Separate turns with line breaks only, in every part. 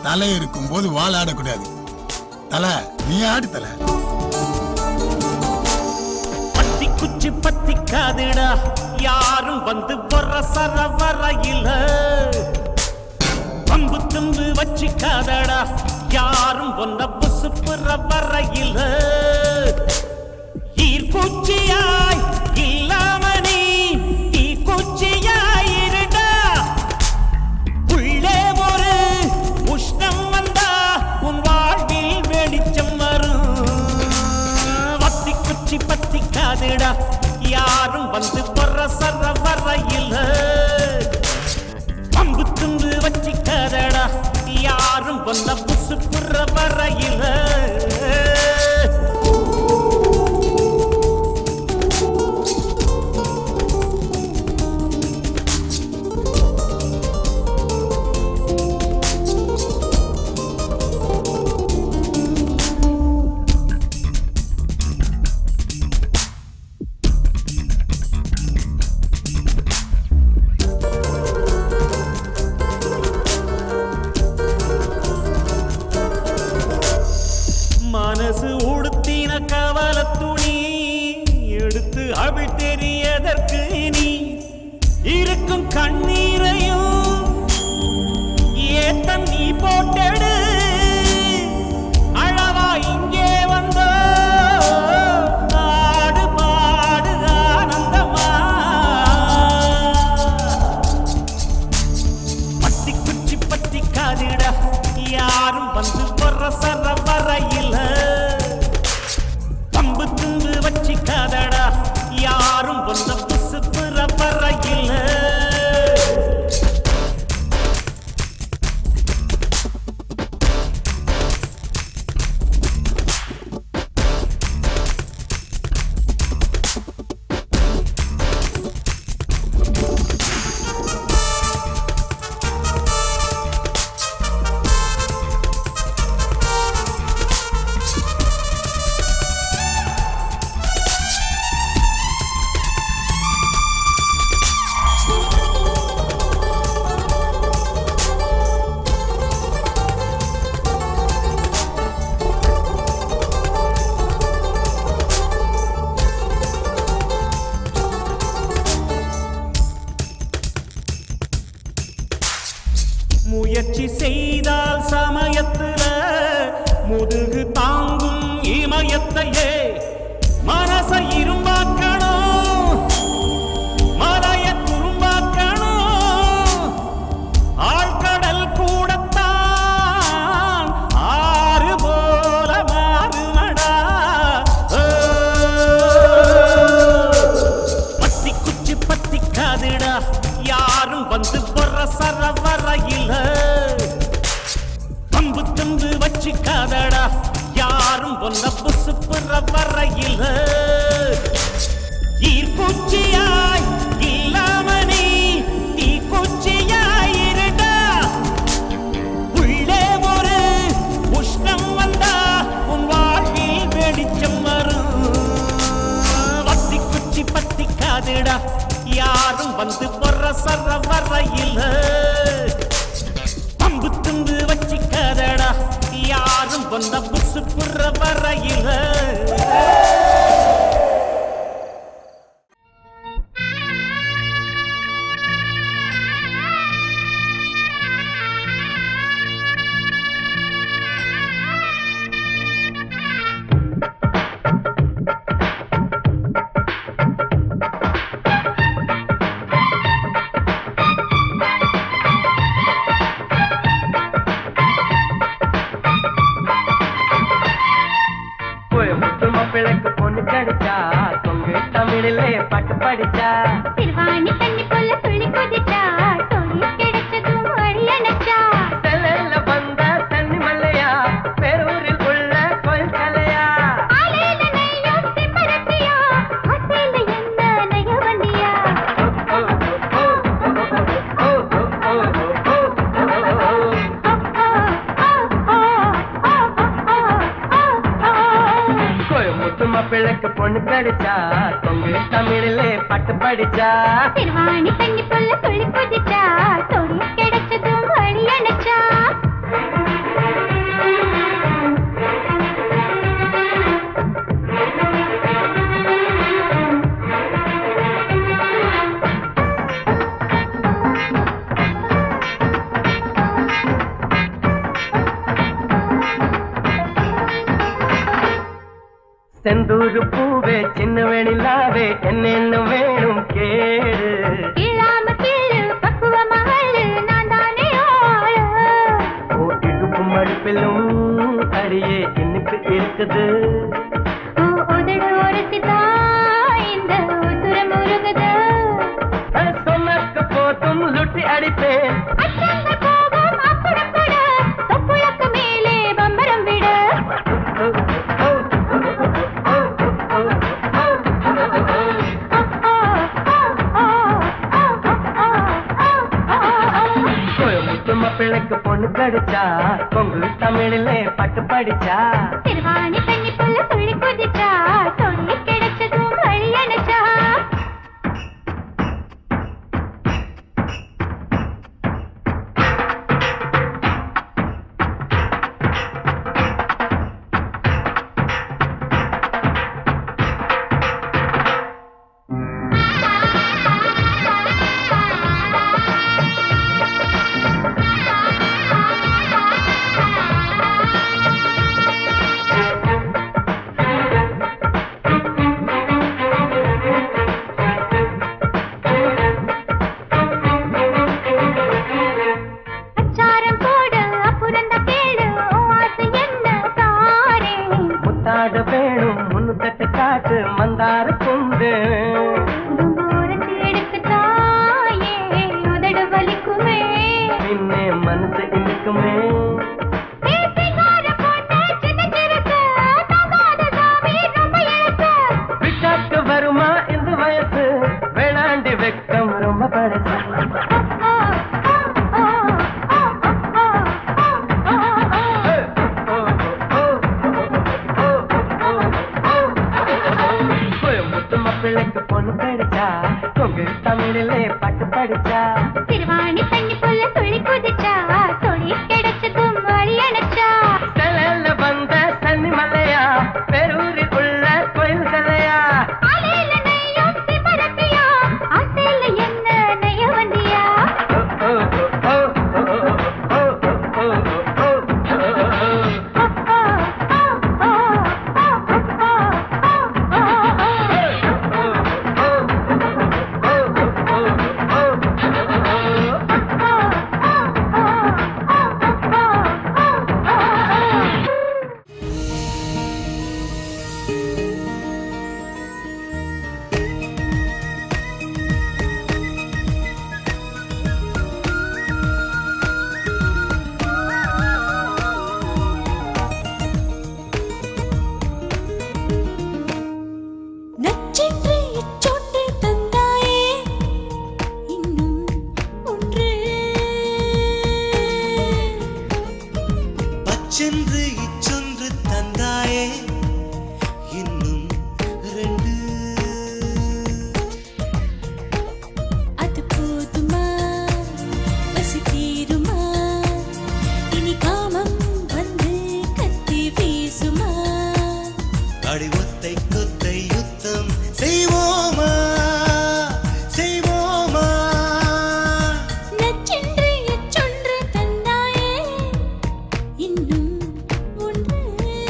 தலை இருக்கும் போது வால் ஆடக்கூடாது தலை நீ ஆடு தலை
பத்தி குச்சி பத்தி காதுடா யாரும் வந்து வர சர வரையில பம்பு தும்பு வச்சுக்காதடா யாரும் ஒன்ன புசுப்புற வரையில ஈர்ப்பூச்சியாய் இல்லாம நீ தீக்குச்சியாய் இருடா உள்ளே ஒரு உஷ்ணம் வந்தா உன் வாழ்வில் வெளிச்சம் வரும் வத்தி குச்சி பத்தி காதுடா யாரும் வந்து வர சர வரையில பம்பு துண்டு வச்சிக்காதடா யாரும் வந்த புசு புற வரையில மனசு உடுத்தின கவல துணி எடுத்து அவிழ் தெரியதற்கு நீ இருக்கும் கண்ணீரையும் ஏத்தம் நீ போட்டெடு அழவா இங்கே வந்தோ ஆடு பாடு ஆனந்தமா பத்தி குச்சி பத்தி காதிட யாரும் வந்து வர சர வரையில பம்பு தும்பு வச்சிக்காதடா யாரும் வந்த புசு புற வரையில முயற்சி செய்தால் சமயத்துல முதுகு தாங்கும் இமயத்தையே மனச இரும்பாக்கணும் மலைய துரும்பாக்கணும் ஆழ்கடல் கூடத்தான் ஆறு போல மாறுமடா ஓ. பத்தி குச்சி பத்தி காதுடா யாரும் வந்து வர சர வரையில பம்பு தும்பு வச்சுக்காதடா யாரும் ஒன்ன புசு புற வரையில ஈர்ப்பூச்சியாய் இல்லாம நீ தீக்குச்சியாய் இருடா உள்ளே ஒரு உஷ்ணம் வந்தா உன் வாழ்வில் வெளிச்சம் வரும் வத்தி குச்சி பத்தி காதுடா யாரும் வந்து பொற சர வரையில பம்பு தும்பு வச்சிக்காதடா யாரும் வந்த புசு புற வரையில
கோயம்புத்தூர் மாப்பிள்ளைக்கு பொண்ணு கிடைச்சா தொங்கு தமிழிலே பாட்டு படிச்சா
சிறுவாணி தண்ணி போல துள்ளி குதிச்சா தோழி கிடைச்சதும் வழி அணைச்சா
செல்ல வந்த தண்ணி மல்லையா பேரூரில் உள்ள கோயில் கலையா
ஆலையில நெய்யும் சிம்மரத்தியா ஆசையில என்ன நெய்ய வண்டியா
ஓ, ஓ, ஓ, ஓ, ஓ, ஓ, ஓ, ஓ, ஓ, ஓ. கோயம்புத்தூர் மாப்பிள்ளைக்கு பொண்ணு கிடைச்சா தொங்கு தமிழிலே பாட்டு படிச்சா
சிறுவாணி தண்ணி போல துள்ளி குதிச்சா தோழி கிடைச்சதும் வழி அணைச்சா
செந்தூரு பூவே சின்ன வெளிலாவே என்னென்ன வேணும் கேடு
இல்லாம கீழு பக்குவமா அள்ளு, நான் தானே ஆளு.
ஓ இடுப்பும் அடுப்பிலும் அடியே இனிப்பு இருக்குது
ஓ, உதடு ஒருத்திதான் இந்த உசுரம் உருகுது.
நான் சொன்னக்க போதும் லுட்டி அடிப்பேன்
அச்சங்கள் போகும் அப்புறம் கூட, தொப்புளுக்கு மேலே பம்பரம் விடு.
கோயமுத்து மாப்பிள்ளைக்கு பொண்ணு கிடைச்சா கொங்கு தமிழிலே பட்டு படிச்சா
திருவாணி தண்ணி புல்ல துள்ளி குதிச்சா, சொல்லி கிடைச்சதும் வழி அணைச்சா. அச்சாரம் போடு, அப்புறம் தான் கேளு, உன் ஆசை என்ன தாரேன்.
முத்தாட வேணும் முன்னுத்தட்டு காட்டு மந்தார கொண்டு
உடம்பு உரசி எடுக்கத்தாயே, உதடு வலிக்குமே.
பின்னே மனசு இனிக்குமே
பேசிக்கார பொண்ணு சின்ன சிறுசு, தாங்காத சாமி ரொம்ப இழுத்து.
விட்டாக்கு வருமா இந்த வயசு வேளாண்டி வெக்கம் ரொம்ப பழசு
ஓ, ஓ, ஓ, ஓ, ஓ, ஓ, ஓ, ஓ, ஓ.
கோயமுத்து மாப்பிள்ளைக்கு பொண்ணு கிடைச்சா கொங்கு தமிழிலே பட்டு படிச்சா
திருவாணி தண்ணி புல்ல துள்ளி குதிச்சா, சொல்லி கிடைச்சதும் வழி அணைச்சா.
செலல வந்த சன்னி மலையா பெரூரில் உள்ள கோயில் சிலையா
ஆலையில நெய்யும் சிமரத்தியா, ஆசையில என்ன நெய்ய வந்தியா? ஓ, ஓ, ஓ, ஓ, ஓ, ஓ, ஓ, ஓ, ஓ.
நச்சென்று இச்சொன்று தந்தாயே இன்னும் ஒன்று
பச்சென்று இச்சொன்று தந்தாயே இன்னும் ரெண்டு
அது போதுமா பசி தீருமா இனி காமம் வந்து கத்தி வீசுமா
அடி ஒத்தை கொத்தை யுத்தம் செய்வோமா செய்வோமா
நச்சென்று இச்சொன்று தந்தாயே இன்னும் ஒன்று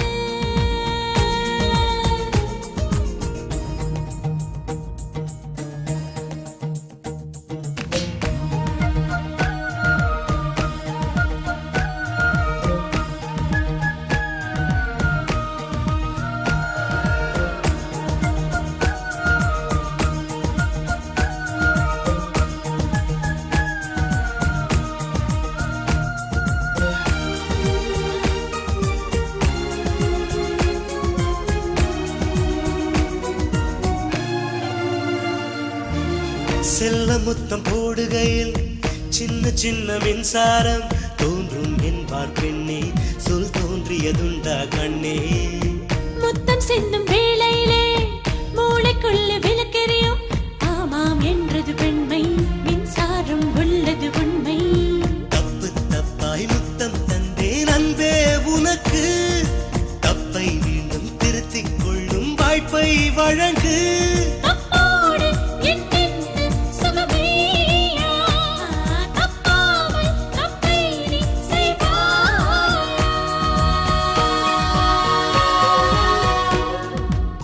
செல்ல முத்தம் போடுகையில் சின்ன சின்ன மின்சாரம் தோன்றும் என்பார் பெண்ணே சொல் தோன்றியதுண்டா கண்ணே
முத்தம் சிந்தும் வேளையிலே மூளைக்குள்ள விளக்கெறியும் ஆமாம் என்றது பெண்மை மின்சாரம் உள்ளது உண்மை
தப்பு தப்பாய் முத்தம் தந்தேன் அன்பே உனக்கு தப்பை மீண்டும் திருத்திக் கொள்ளும் வாய்ப்பை வழங்கு
தப்போடு என்னென்ன சுகமேயா தப்பாமல் தப்பை நீ செய்வாயா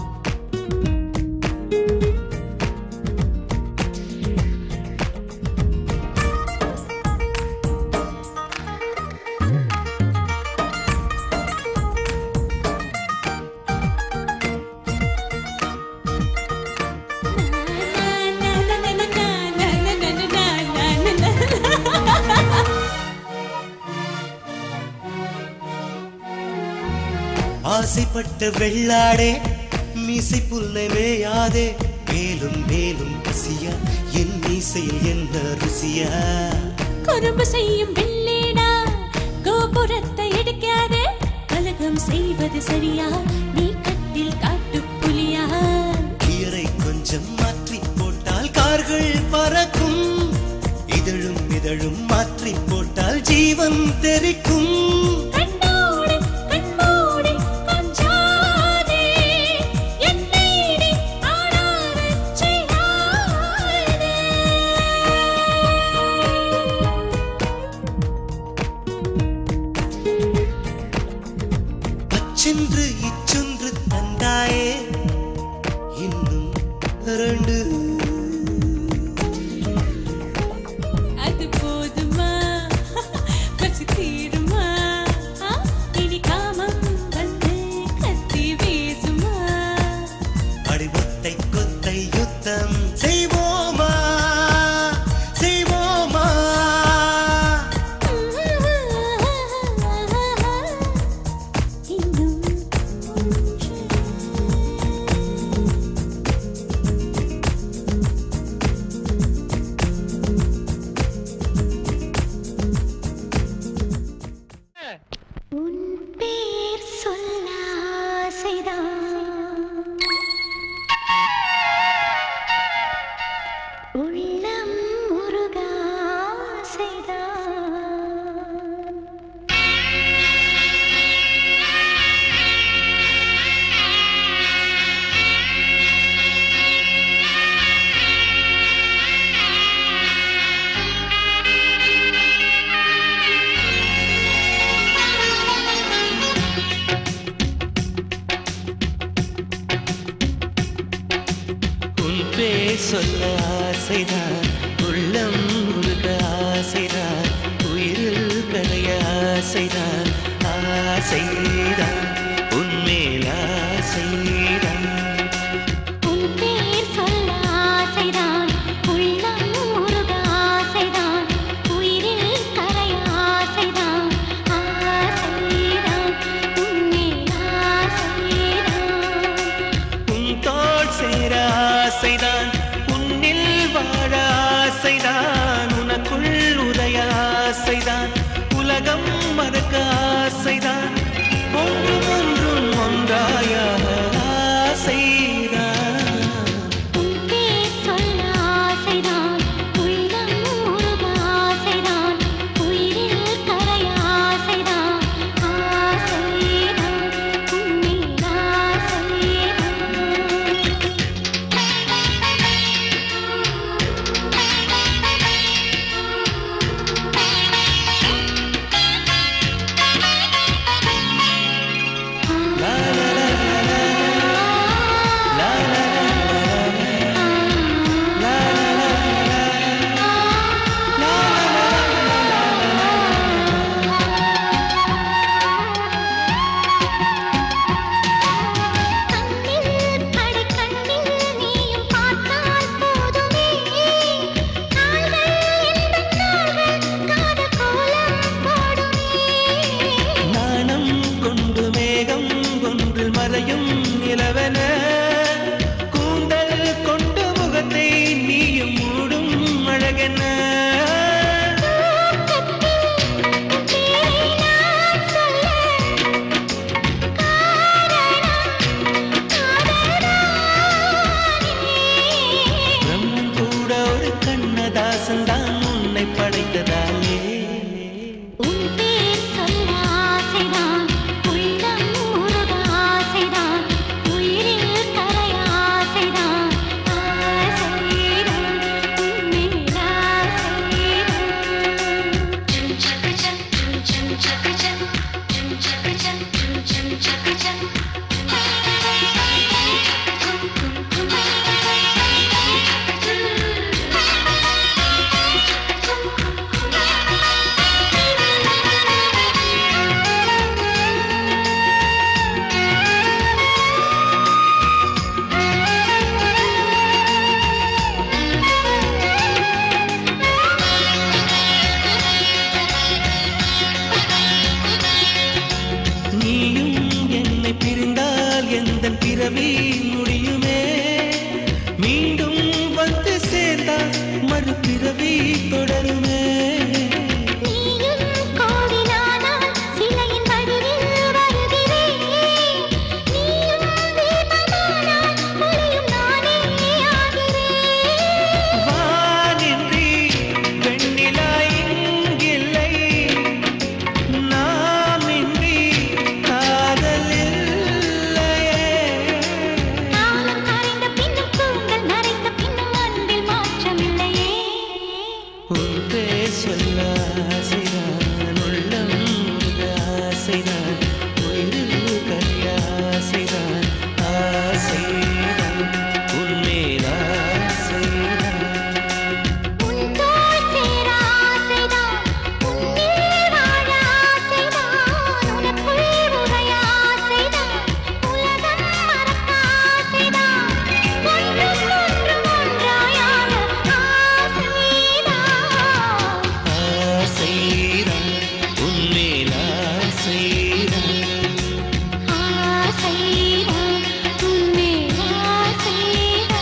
ஆசைப்பட்ட வெள்ளாடே மீசை புல்லை மேயாதே மேலும் மேலும் பசியா என் மீசையில் என்ன ருசியா
குறும்பு செய்யும் வெள்ளேடா கோபுரத்தை இடிக்காதே கலகம் செய்வது சரியா நீ கட்டில் காட்டு புலியா
கீரை கொஞ்சம் மாற்றி போட்டால் கார்கள் பறக்கும் இதழும் இதழும் மாற்றி போட்டால் ஜீவன் தெரிக்கும்
கண்ணோடு கண்மூடி கொஞ்சாதே என்னை நீ ஆடாதச் செய்யாதே
அச்சென்று இச்சொன்று தந்தாயே இன்னும் ரெண்டு
அது போதுமா பசி தீருமா ஆ? இனி காமம் வந்து கத்தி வீசுமா
அடிவத்தை கொத்தை யுத்தம் செய்வோமா செய்வோமா
இன்னும்
உன் பேர் சொல்ல ஆசைதான் உள்ளம் உருக ஆசைதான்
உன் பேர் சொல்ல ஆசைதான் உள்ளம் உருக ஆசைதான் உயிரில் கரைய ஆசைதான் ஆசைதான் உன்மேல் ஆசைதான்
உன் பேர் சொல்ல ஆசைதான் உள்ளம் உருக ஆசைதான் உயிரில் கரைய ஆசைதான் ஆசைதான் உன்மேல் ஆசைதான்
உன் தோள் சேர ஆசைதான் உன்னில் வாழ ஆசைதான் உனக்குள் உதய ஆசைதான் உலகம் மறக்க ஆசைதான் பிறவி முடியுமே மீண்டும் வந்து சேர்ந்தால் மறுபிறவி தொடருமே
நீயும் கோவிலானால் சிலையின் வடிவில் வருகிறேன் நீயும் தீபமானால் ஒளியும் நானே ஆகிறேன்
வானின்றி வெண்ணிலா இங்கில்லை நாமின்றி காதல் இல்லையே
காலம் கரைந்த பின்னும் தூங்கல் மறைந்த பின்னும் அன்பில் மாற்றமில்லையே
உன் பேர் சொல்ல ஆசைதான் உள்ளம் முருக ஆசைதான் உயிரில் கரிய ஆசைதான் ஆசைதான் உன்மேல் ஆசைதான்
உன் தோள் சேர ஆசைதான் உன்னில் வாழ ஆசைதான் உனக்குள் உறைய ஆசைதான் உலகம் மறக்க ஆசைதான் ஒன்றும் ஒன்றும் ஒன்றாயான ஆசைதான்
ஆசைதான் உன்மேல் ஆசைதான்
ஆசைதான் உன்மேல் ஆசைதான்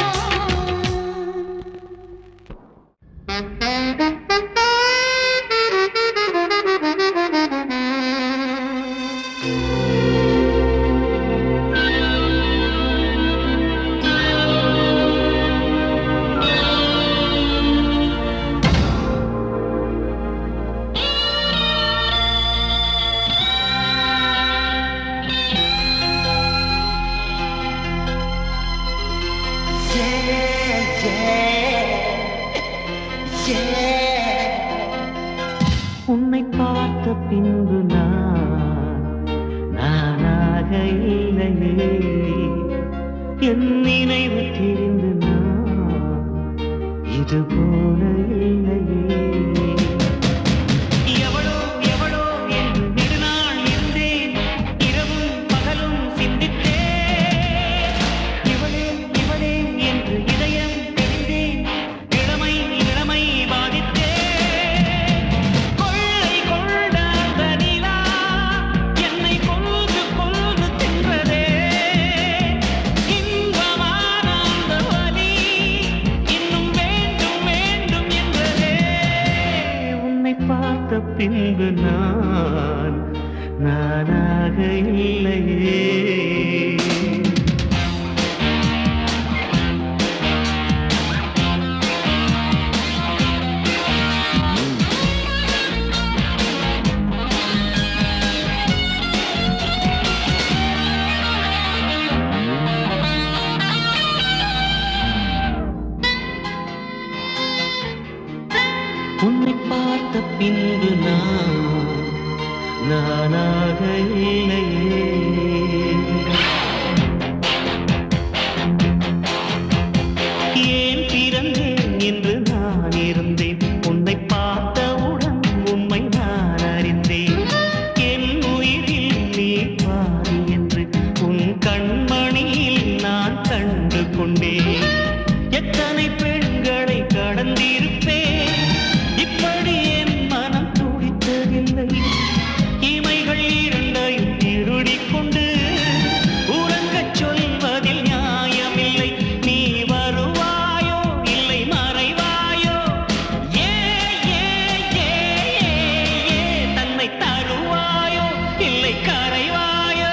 உன்னை பார்த்த பின்பு நான் நானாக இல்லையே என் நினைவு தெரிந்து நான் இது போல இல்லையே எவளோ எவளோ என்று நெடுநாள் இருந்தேன் இரவும் பகலும் சிந்தித்தேன் இவளே இவளே என்று இதயம் தெரிந்தேன் இளமை இளமை பாதித்தேன் கொள்ளை கொண்ட அந்த நிலா என்னை கொன்று கொன்று தின்றதே இன்பமான அந்த வலி இன்னும் வேண்டும் வேண்டும் என்றதே உன்னை பார்த்த பின்பு நான் நானாக இல்லையே உன்னை பார்த்த பின்பு நான் நானாக இல்லையே ஏன் பிறந்தேன் என்று நான் இருந்தேன் உன்னை பார்த்தவுடன் உண்மை நான் அறிந்தேன் என் உயிரில் நீ பாதி என்று உன் கண்மணியில் நான் கண்டு கொண்டேன் எத்தனை பெண்களை கடந்திருப்பேன் இப்படி என் மனம் துடித்ததில்லை இமைகள் இரண்டையும் திருடிக் கொண்டு உறங்கச் சொல்வதில் நியாயமில்லை நீ வருவாயோ இல்லை மறைவாயோ ஏ ஏ ஏ ஏ, ஏ தன்னை தருவாயோ இல்லை கரைவாயோ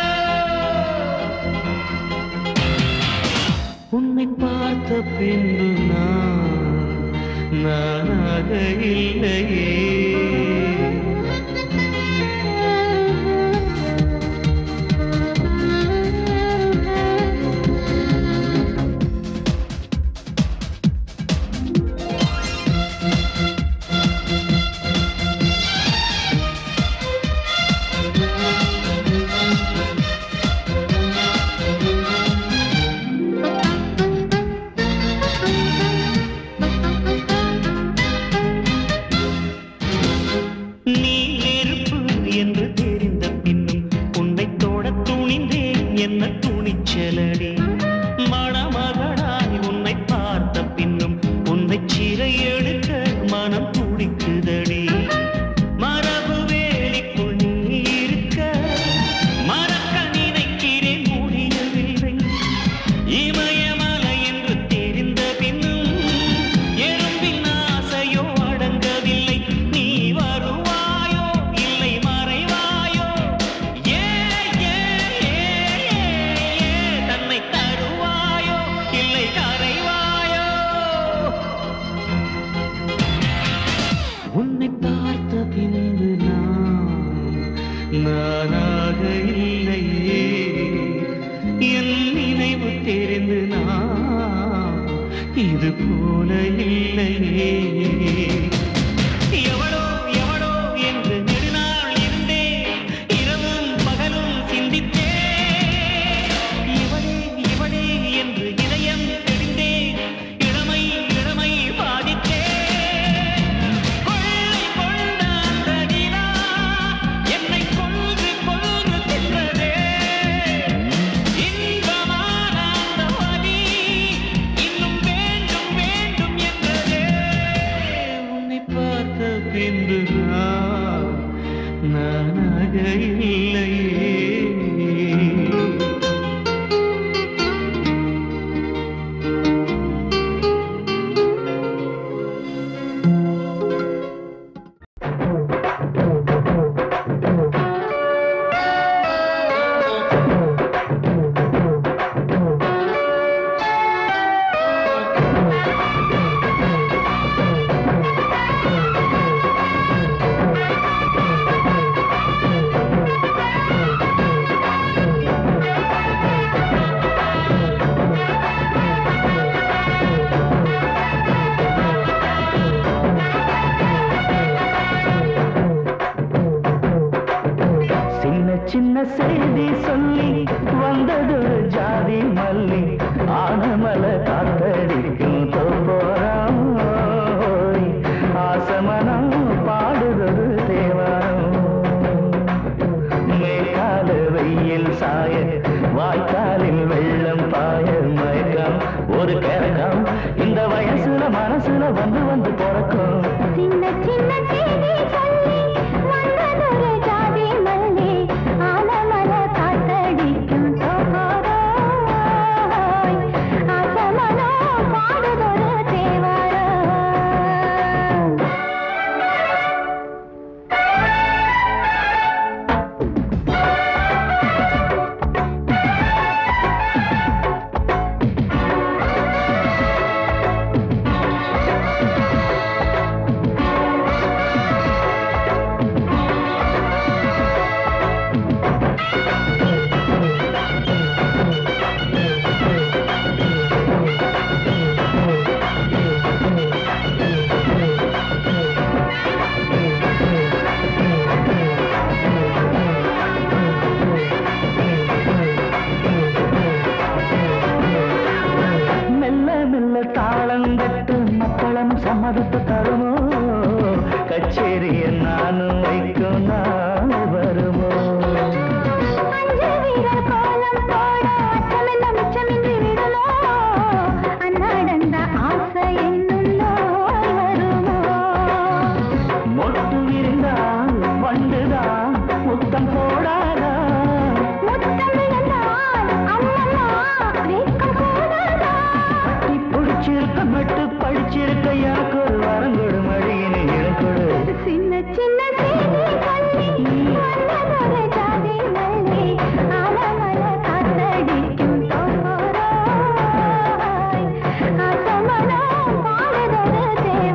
உன்னை பார்த்த பின்பு நான் நானாக இல்லையே
ஆ
போல இல்லையே எவளோ எவளோ என்று நெடுநாள் இருந்தேன் இரவும் பகலும் சிந்தித்தேன் இவளே இவளே என்று இதயம் தெரிந்தேன் இளமை இளமை பாதித்தேன் கொள்ளை கொண்ட அந்த நிலா என்னை கொன்று கொன்று தின்றதே இன்பமான அந்த வலி இன்னும் வேண்டும் வேண்டும் என்றதே உன்னை பார்த்த பின்பு நான் நானாக இல்லையே சின்ன சின்ன செய்தி சொல்லி வந்ததொரு ஜாதி மல்லி ஆனமல காத்தடிக்கும் தோப்போரம் ஆசமனம் பாடுதொரு தேவாரம் மேற்கால வெயில் சாய வாய்க்காலில் வெள்ளம் பாய மயக்கம் ஒரு கரகம் இந்த வயசுல மனசுல வந்து வந்து பிறக்கும்
சின்ன சின்ன செய்தி சொல்லி வந்ததொரு ஜாதி மல்லி ஆலமர காத்தடிக்கும் தோகோரோய் ஆசமனோ பாடுதொரு தேவாரம்
மெல்ல மெல்ல தாளங்கட்டு மக்களும் சம்மதத்தை தருமோ கச்சேரிய நானும் வைக்கும் நாள் வருமோ
அஞ்சு வீரர் கோலம் போட அச்சமென்ன மிச்சமின்றி விடுமோ அன்னாடந்த ஆசை என்னும் நோய் வருமோ
மொட்டு விரிந்தால் வண்டுதான் முத்தம் போடாதா
முத்தம் விழுந்தால் அம்மம்மா வெட்கம் கூடாதா
கட்டி பிடிச்சிருக்க மட்டு படிச்சிருக்க எனக்கு ஒரு வரங்கொடு மழையினை இழக்கொடு
சின்ன சின்ன செய்தி சொல்லி வந்ததொரு ஜாதி மல்லி ஆலமர காத்தடிக்கும் தோரோய் ஆசமனோ பாடுதொரு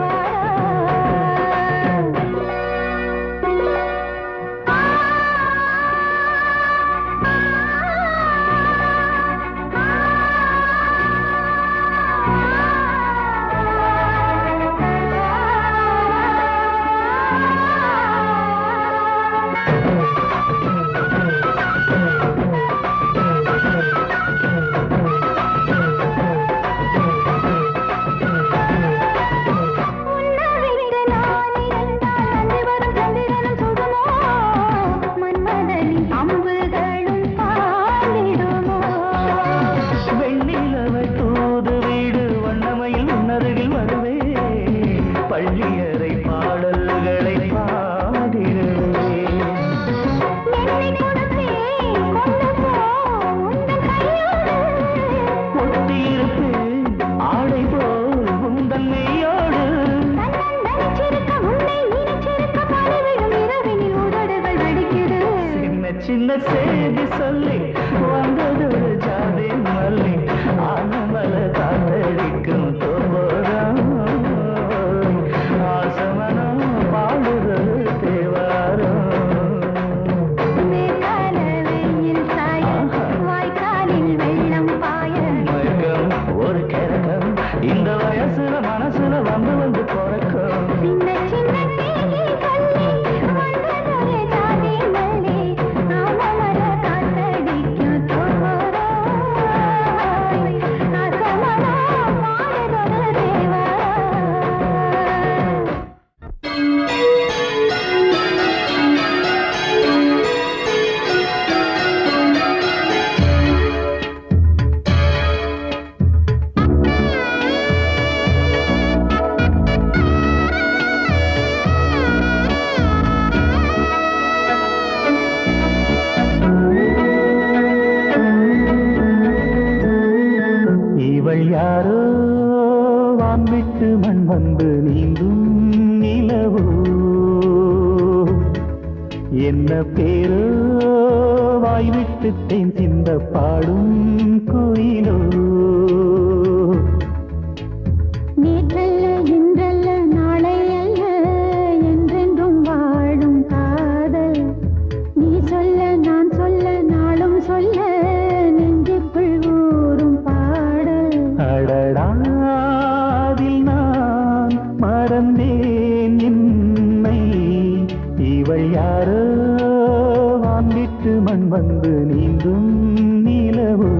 உன்னை விட்டு நான் இருந்தால் அன்று வரும் சந்திரனும் சுடுமோ மன்மதனின் அம்புகளும் பாடிடுமோ
வெண்ணிலவை தூது வீடு வண்ணமையில் உன்னருகில் வருவே பள்ளியறை பாடல்களை பாடிடுவே
என்னை கொடுத்தே கொண்டு போ உந்தன் கையோடு
ஒட்டியிருப்பேன் ஆடை போல் உந்தன் மெய்யோடு
தன்னன் தனிச்சிருக்க உன்னை இனிச்சிருக்க பாடிவிடும் இரவினில் உதடுகள் வெடிக்குது
சின்ன சின்ன செய்தி சொல்லி வந்தது ஜாதி மல்லி ஆனமல காத்தடிக்கும் தோம்போரம் ஆசமனம் பாடுறது தேவாரம்
மேற்கால வெயில் சாய வாய்க்காலில் வெள்ளம் பாய
மயக்கம் ஒரு கிழக்கம் இந்த வயசுல மனசு என்ன பேரோ வாய்விட்டு தேன் சிந்த பாடும் குயிலோ
நேற்றல்ல இன்றல்ல நாளை அல்ல என்றென்றும் வாழும் காதல் நீ சொல்ல நான் சொல்ல நாளும் சொல்ல நெஞ்சுக்குள் ஊறும் பாடல்
அடடாதில் நான் மறந்தேன் என்னை இவள் யாரோ வாங்கிட்டு மண் வந்து நீந்தும் நிலவோ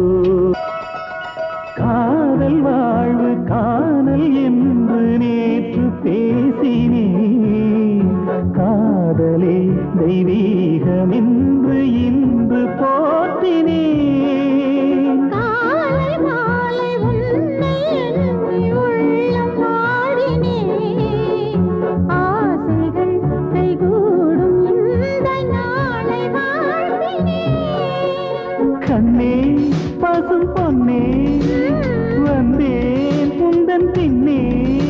காதல் வாழ்வு காணல் என்று நேற்று பேசினேன் காதலே தெய்வீகம் என்று இன்று போற்றினேன்
காலை மாலை உன்னை எண்ணி உள்ளம் பாடினேன் ஆசைகள் கைகூடும் இந்த நாளை வாழ்த்தினேன்
கண்ணே பசும் பொன்னே வந்தேன் உந்தன் பின்னே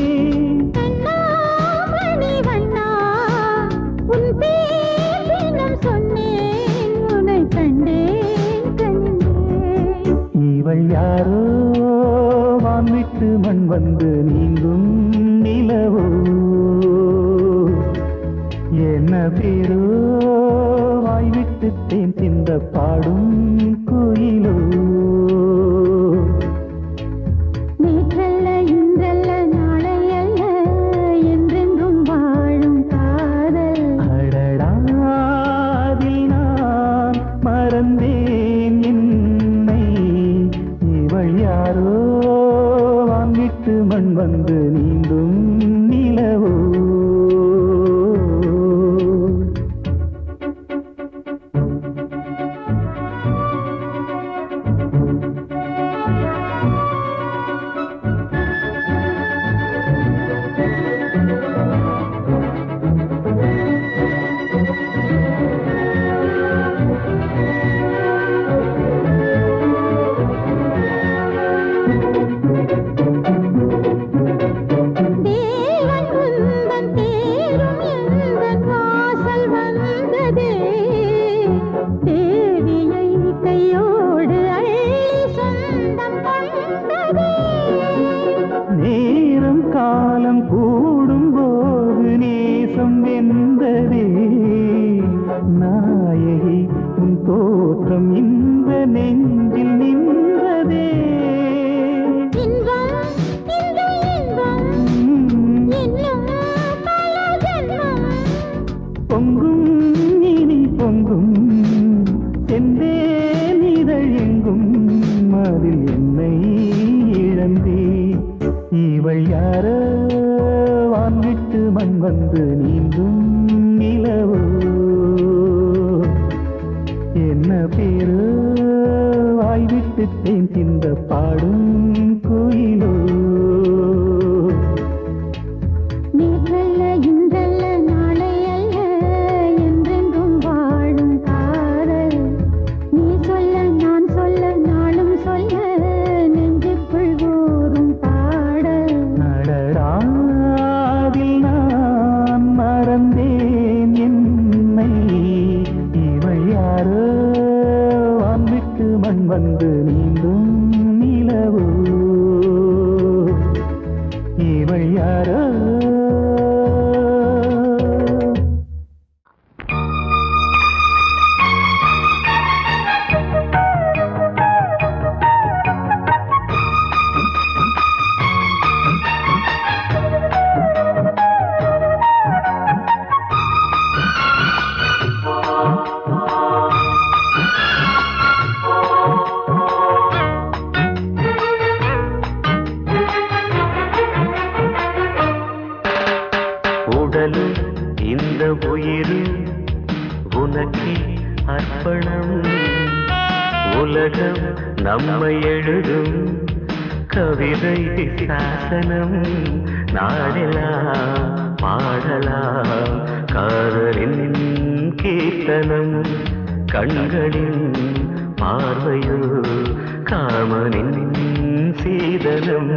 கண்ணாமணி வண்ணா உன் பேர் தினம் சொன்னேன் உன்னை கண்டேன் கண்டேன்
இவள் யாரோ வான்விட்டு மண் வந்து நீங்கும் நிலவோ என்ன பேரோ வாய்விட்டு தேன் சிந்த பாடும் குயிலோ
நேற்றல்ல இன்றல்ல நாளை அல்ல என்றென்றும் வாழும் காதல்
அடடாதில் நான் மறந்தேன் என்னை இவள் யாரோ வாங்கிட்டு மண் வந்து நீந்தும் நிலவோ
தேவன் உந்தன் தேரும் எந்தன் வாசல் வந்ததே தேவியை கையோடு அள்ளி சொந்தம் கொண்டதே
நேரம் காலம் கூடும் போது நேசம் வென்றதே நாயகி உன் தோற்றம் இந்த நெஞ்சில் நின்றதே
இன்பம் இந்த இன்பம்
உம்,
இன்னும் பல ஜென்மம்
பொங்கும் இனி பொங்கும் செந்தே நிதழ் எங்கும் அதில் என்னை இழந்தே இவள் யாரோ வான்விட்டு மண் வந்து நீந்தும் நிலவோ என்ன பேரோ வாய்விட்டு தேன் சிந்த பாடும் குயிலோ
நேற்றல்ல இன்றல்ல நாளை அல்ல என்றென்றும் வாழும் காதல் நீ சொல்ல நான் சொல்ல நாளும் சொல்ல நெஞ்சுக்குள் ஊறும் பாடல்
அடடாதில் நான் மறந்தேன் என்னை இவள் யாரோ வான்விட்டு மண் வந்து நீந்தும் நிலவோ இவள் யாரோ உடலும் இந்த உயிரும் உனக்கு அர்ப்பணம் உலகம் நம்மை எழுதும் கவிதை சாசனம் நாடலாம் பாடலாம் காதலின் கீர்த்தனம் கண்களின் பார்வையோ காமனின் சீதனம்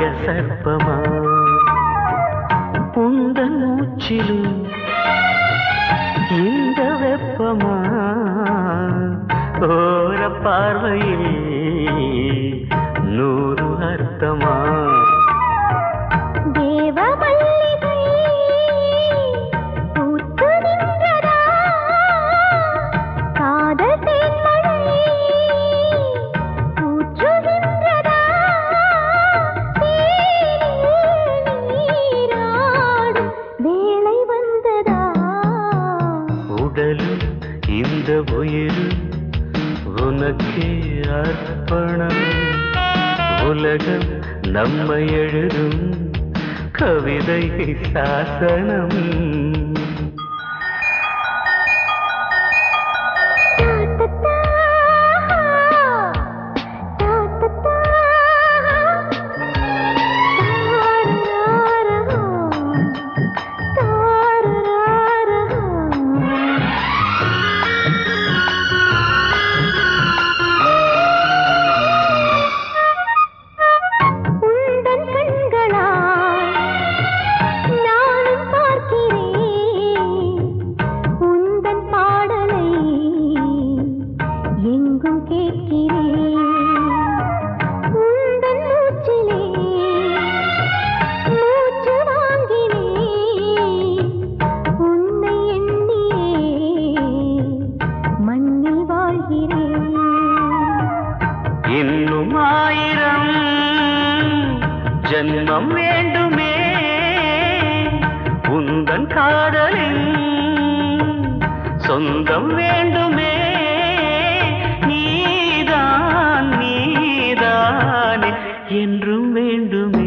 நாக சர்ப்பமா உந்தன் மூச்சிலும் இந்த வெப்பமா ஓர பார்வையில் நூறு அர்த்தமா
தேவ மல்லிகை பூத்து நின்றதா காதல் தேன்மழை ஊற்றுகின்றதா தேனில் நீராடும் வேளை வந்ததா
உடலும் இந்த உயிரும் உனக்கே அர்ப்பணம் உலகம் நம்மை எழுதும் கவிதை சாசனம்
உந்தன் கண்களால் நானும் பார்க்கிறேன் உந்தன் பாடலை எங்கும் கேட்கிறேன் உந்தன் மூச்சிலே மூச்சு வாங்கினேன் உன்னை எண்ணியே மண்ணில் வாழ்கிறேன்
இன்னும் ஆயிரம் ஜன்மம் வேண்டுமே உந்தன் காதலின் சொந்தம் வேண்டுமே நீதான் நீதானே என்றும் வேண்டுமே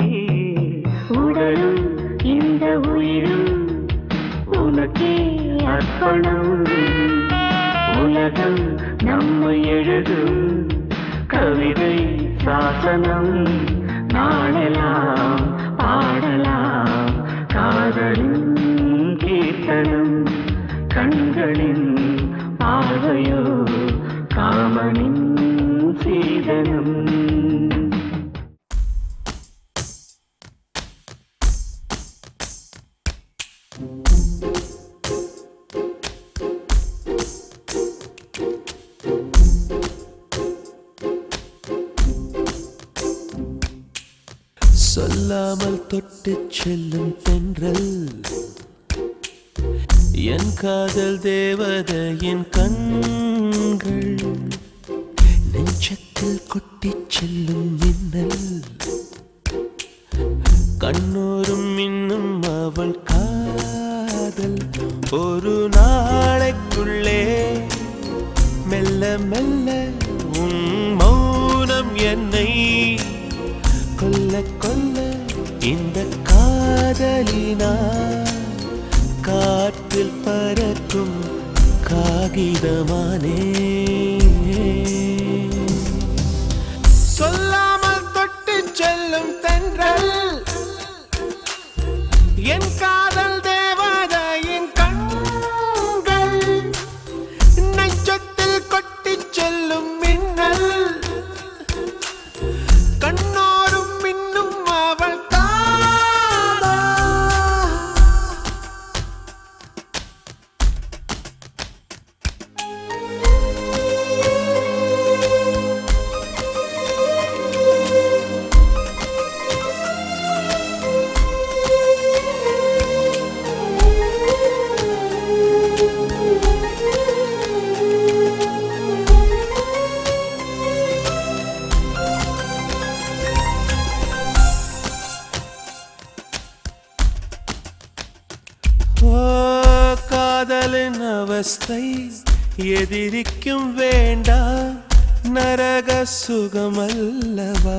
உடலும் இந்த உயிரும் உனக்கே அர்ப்பணம் உலகம் நம்மை எழுதும் கவிதை சாசனம் நாளெல்லாம் பாடலாம் காதலின் கீர்த்தனம் கண்களின் பார்வையோ காமனின் சீதனம்
சொல்லாமல் தொட்டு செல்லும் தென்றல் என் காதல் தேவதையின் கண்கள் நெஞ்சத்தில் கொட்டிச் செல்லும் மின்னல் கண்ணோரும் இன்னும் அவள் காதல் ஒரு நாளைக்குள்ளே மெல்ல மெல்ல உன் மௌனம் என்னை கொல்ல கொல்ல இந்த காதலினா காற்றில் பறக்கும் காகிதமானே சொல்லாமல் தொட்டு செல்லும் தென்றல் என் காதல் தேவதையின் கண்கள் நெஞ்சத்தில் கொட்டிச் செல்லும் மின்னல் கண்ணோரும் மின்னும் அவள் காதல் ஓ காதலின் அவஸ்தை எதிரிக்கும் வேண்டாம் நரக சுகமல்லவா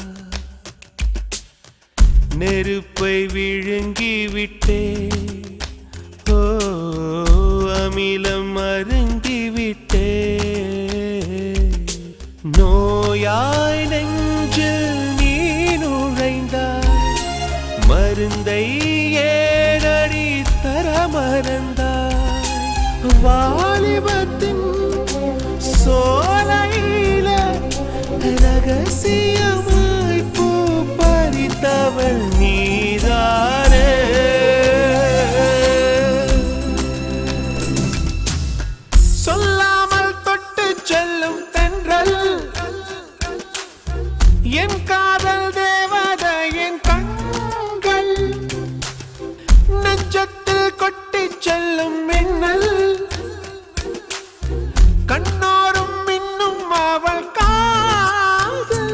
நெருப்பை விழுங்கி விட்டே ஓ அமிலம் அருங்கி விட்டே நோயாய் நெஞ்சில் நீ நுழைந்தாய் மருந்தை ஏழடி தர மறந்தாய் வாலிபத்தின் சோலையில ரகசியமாய் பூ பறித்தாய் என் காதல் தேவதையின் கண்கள் நெஞ்சத்தில் கொட்டிச் செல்லும் மின்னல் கண்ணோரும் இன்னும் அவள் காதல்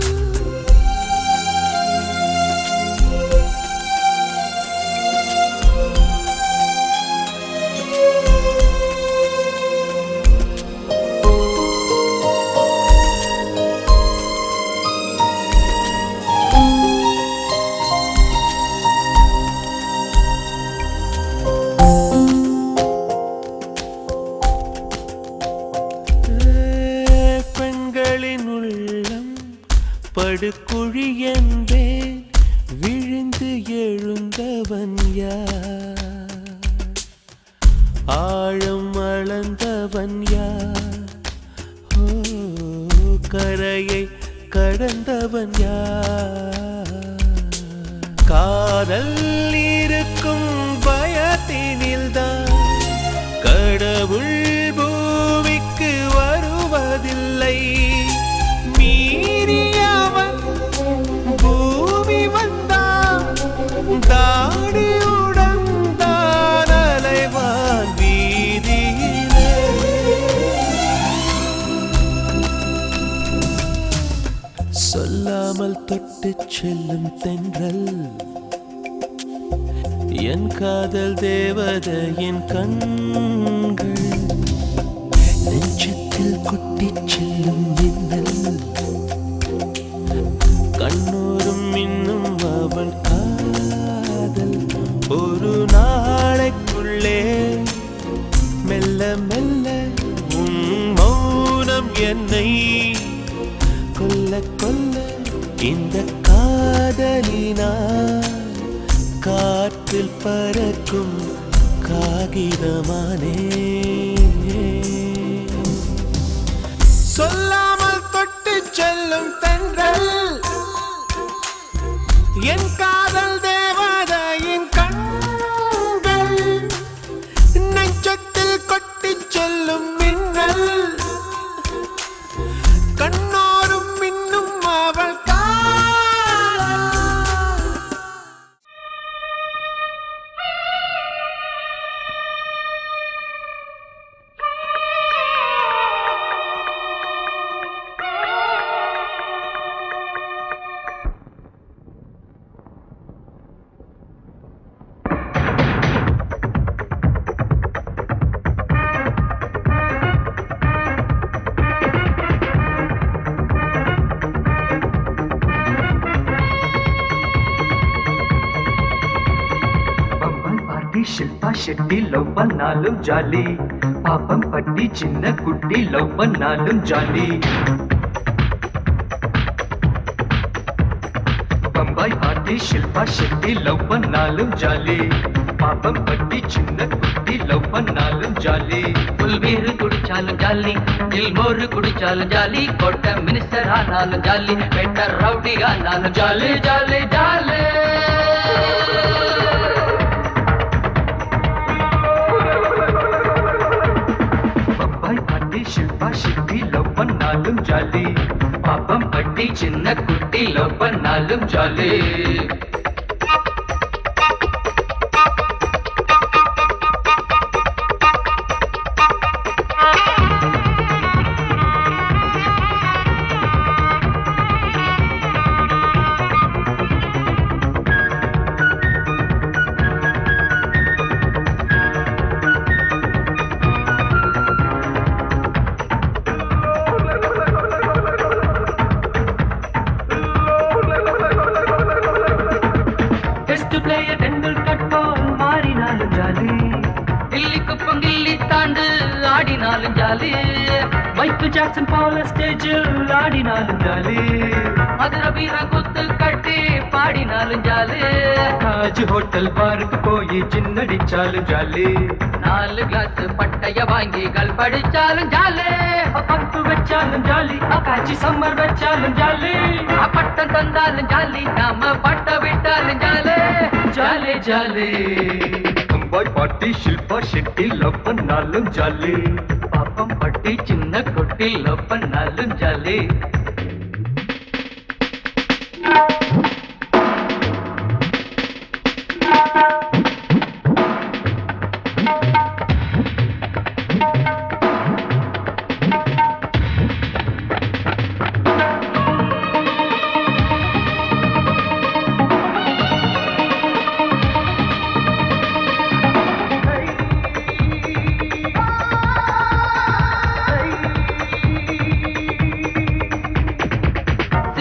பெண்களின் உள்ளம் படுகுழி என்பேன் விழுந்து எழுந்தவன் யார் ஆழம் அளந்தவன் யார் ஓ கரையை கடந்தவன் யார் காதல் இருக்கும் பயத்தினில்தான் கடவுள் பூமிக்கு வருவதில்லை மீறியவன் பூமி வந்தான் தாடியுடன் தான் அலைவான் வீதியிலே சொல்லாமல் தொட்டு செல்லும் தென்றல் என் காதல் தேவதையின் கண்கள் நெஞ்சத்தில் கொட்டிச் செல்லும் மின்னல் கண்ணூரும் இன்னும் அவள் காதல் ஒரு நாளைக்குள்ளே மெல்ல மெல்ல உன் மௌனம் என்னை கொல்ல கொல்ல இந்த காதலினால் காற்றில் பறக்கும் காகிதமானே சொல்லாமல் தொட்டு செல்லும் தென்றல் என் காதல் தேவதையின் கண்கள் நெஞ்சத்தில் கொட்டிச் செல்லும் மின்னல் கண்ணோரும் இன்னும் அவள் காதல்
பம்பம் பாட்டி ஷில்பா ஷெட்டி லவ் பண்ணாலும் ஜாலி பாப்பம் பட்டி சின்ன குட்டி லவ் பண்ணாலும் ஜாலி பம்பாய் பாட்டி ஷில்பா ஷெட்டி லவ் பண்ணாலும் ஜாலி பாப்பம் பட்டி சின்ன குட்டி லவ் பண்ணாலும் ஜாலி
புல்வீரு குடிச்சாலும் ஜாலி இல்மோரு குடிச்சாலும் ஜாலி கோட்டை மினிஸ்டர் ஆனாலும் ஜாலி பெட்டர் ரவுடி ஆனாலும் ஜாலி ஜாலி ஜாலி
பம்பாய் பாட்டி ஷில்பா ஷெட்டி லவ் பண்ணாலும் ஜாலி பாப்பம் பட்டி சின்ன குட்டி லவ் பண்ணாலும் ஜாலி
டெஸ்ட் பிளேயர் டெண்டுல்கர் போல் மாறினாலும் ஜாலி கில்லி குப்பம் கில்லி தாண்டு ஆடினாலும் ஜாலி மைக்கேல் ஜாக்சன் போல ஸ்டேஜில் ஆடினாலும் ஜாலி மதுர வீர குத்து கட்டி பாடினாலும் ஜாலி
தாஜ் ஹோட்டல் பாருக்கு போய் சின்னடிச்சாலும் ஜாலி
நாலு கிளாஸ் பட்டைய வாங்கி கள் படிச்சாலும் ஜாலி
பப்பு வச்சாலும் ஜாலி அப்பாச்சி சம்மர் வச்சாலும் ஜாலி
பட்டம் தந்தாலும் ஜாலி நாம பட்ட விட்டாலும் ஜாலி
ஜாலி ஜாலி பம்பாய் பாட்டி ஷில்பா ஷெட்டி லவ் பண்ணாலும் ஜாலி
பாப்பம் பட்டி சின்ன குட்டி லவ் பண்ணாலும் ஜாலி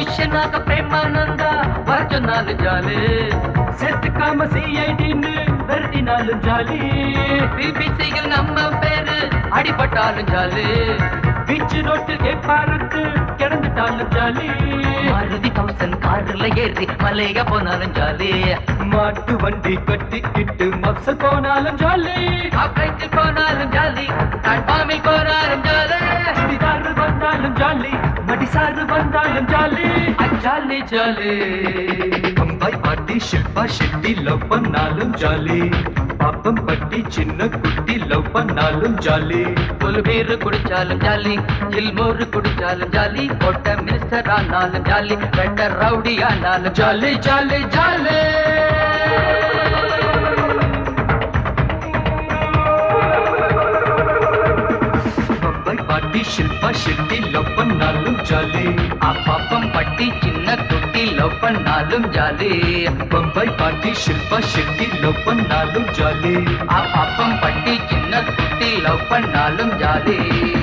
புருஷனாக பிரேமானந்தா வர சொன்னாலும் ஜாலி
சேர்த்துக்காம சிஐடின்னு விரட்டினாலும் ஜாலி
பிபிசியில் நம்ம பேரு அடிபட்டாலும் ஜாலி
பீச் ரோட்டில் கேப்பாருக்கு கிடந்துட்டாலும் ஜாலி
மாருதி தௌசண்ட் கார்ல ஏறி மலைய போனாலும் ஜாலி
மாட்டு வண்டி கட்டிக்கிட்டு மப்சல் போனாலும் ஜாலி
ஆப்ரைட்டு போனாலும் ஜாலி கட்பாமில் போனாலும் ஜாலி
சுடிதாரு வந்தாலும் ஜாலி மடிசாரு வந்தாலும் ஜாலி
ஜாலி ஜாலி
பம்பாய் பாட்டி ஷில்பா ஷெட்டி லவ் பண்ணாலும் ஜாலி பாப்பம் பட்டி சின்ன குட்டி லவ் பண்ணாலும் ஜாலி
புல் பீர் குடிச்சாலும் ஜாலி ஜில்மோர் குடிச்சாலும் ஜாலி கொட்ட மினிஸ்டர் ஆனாலும் ஜாலி பெட்டர் ரவுடி ஆனாலும் ஜாலி ஜாலி ஜாலி
பம்பாய் பாட்டி ஷில்பா ஷெட்டி லவ் பண்ணாலும் ஜாலி
பாப்பம் பட்டி சின்ன குட்டி லவ் பண்ணாலும் ஜாலி
பம்பாய் பாட்டி ஷில்பா ஷெட்டி லவ் பண்ணாலும் ஜாலி
பாப்பம் பட்டி சின்ன குட்டி லவ் பண்ணாலும் ஜாலி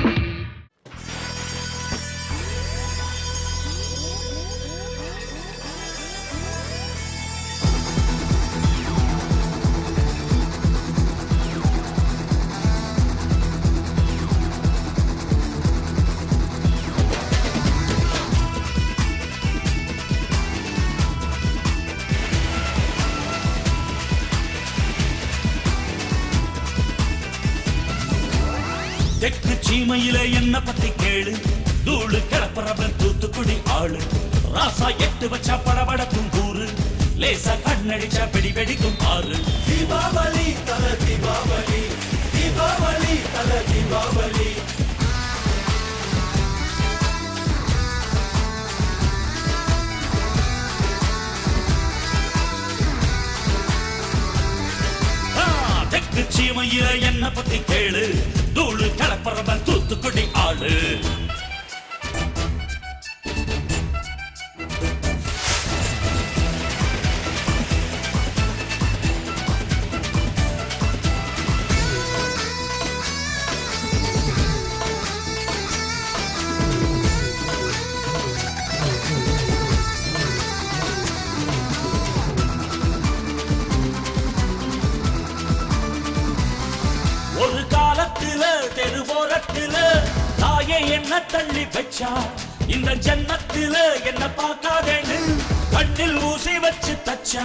தெற்கு சீமையில என்ன பத்தி கேளு தூளு கிளப்புறவன் தூத்துக்குடி ஆளு ராசா எட்டு வச்சா படபடக்கும் கூறு லேசா கண்ணடிச்சா வெடி வெடிக்கும் ஆறு தீபாவளி தல தீபாவளி தீபாவளி தல தீபாவளி ஆ, தெற்கு சீமையில என்ன பத்தி கேளு தூளு கிளப்புறவன் தூத்துக்குடி ஆளு ஒரு காலத்துல தெருவோரத்துல தாயே என்ன தள்ளி வச்சா இந்த ஜன்னத்துல என்ன பார்க்காதேன்னு கண்ணில் ஊசி வச்சு தச்சா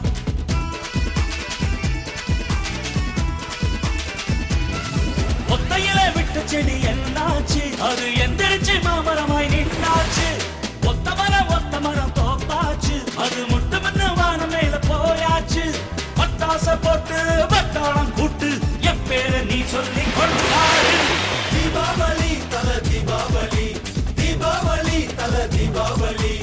ஒத்தையில விட்ட செடி என்னாச்சு அது எந்திரிச்சு மாமரமாய் நின்னாச்சு ஒத்த மரம் ஒத்த மரம் தோப்பாச்சு அது முட்டு முன்ன வானம் மேல போயாச்சு பட்டாச போட்டு பட்டாளம் கூட்டு என் பேரை நீ சொல்லி கொண்டாடு தீபாவளி தல தீபாவளி தீபாவளி தல தீபாவளி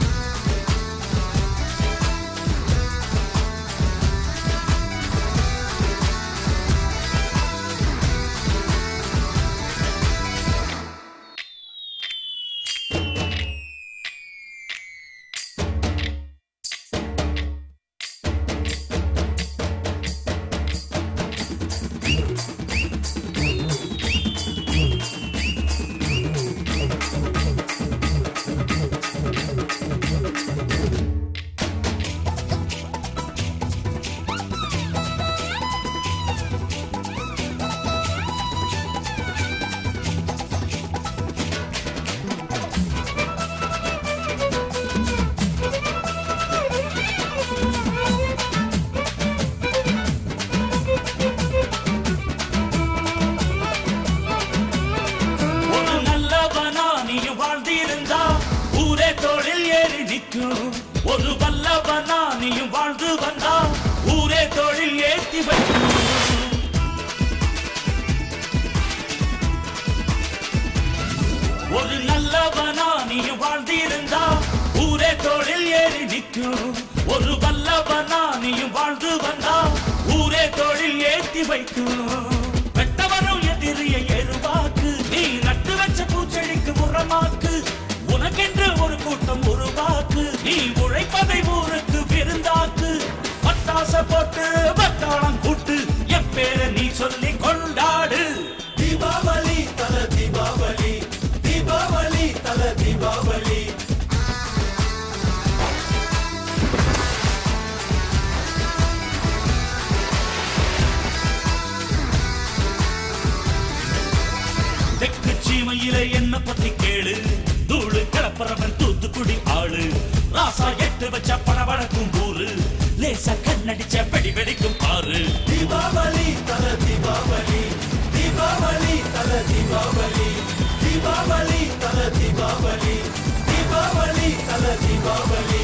ஒரு நல்லவனா நீயும் வாழ்ந்திருந்தா ஊரே தோளில் ஏறி நிற்கும் ஒரு வல்லவனா நீயும் வாழ்ந்து வந்தா ஊரே தோளில் ஏத்தி வைக்கும் ஒரு நல்லவனா நீயும் வாழ்ந்திருந்தா ஊரே தோளில் ஏறி நிற்கும் ஒரு வல்லவனா நீயும் வாழ்ந்து வந்தா ஊரே தோளில் ஏத்தி வைக்கும் வெட்டவரும் எதிரியை எருவாக்கு நீ நட்டு வச்ச பூச்செடிக்கு உரமாக்கு உனக்கென்று ஒரு கூட்டம் உருவாக்கு நீ உழைப்பதை ஊருக்கு விருந்தாக்கு பட்டாச போட்டு பட்டாளம் கூட்டு என் பேரை நீ சொல்லி கொண்டாடு தீபாவளி தல தீபாவளி தீபாவளி தல தீபாவளி பரபரவன் தூத்துக்குடி ஆளு ராசா எட்டு வச்ச படபடக்கும் ஊரு லேசா கண்ணடிச்ச வெடி வெடிக்கும் ஆறு தீபாவளி தல தீபாவளி தீபாவளி தல தீபாவளி தீபாவளி தல தீபாவளி தீபாவளி தல தீபாவளி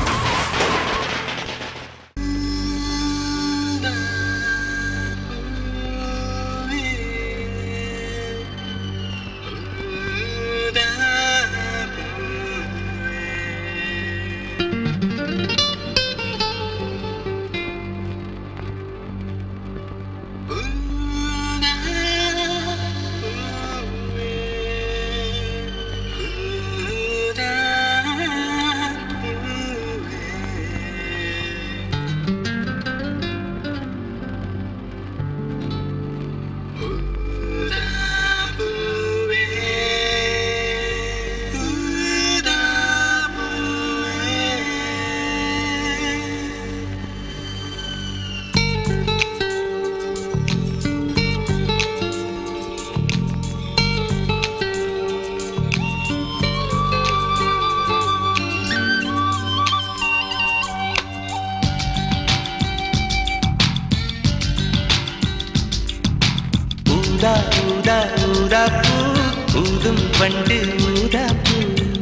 ஊதா ஊதா ஊதா பூ ஊதும் பண்டு ஊதா பூ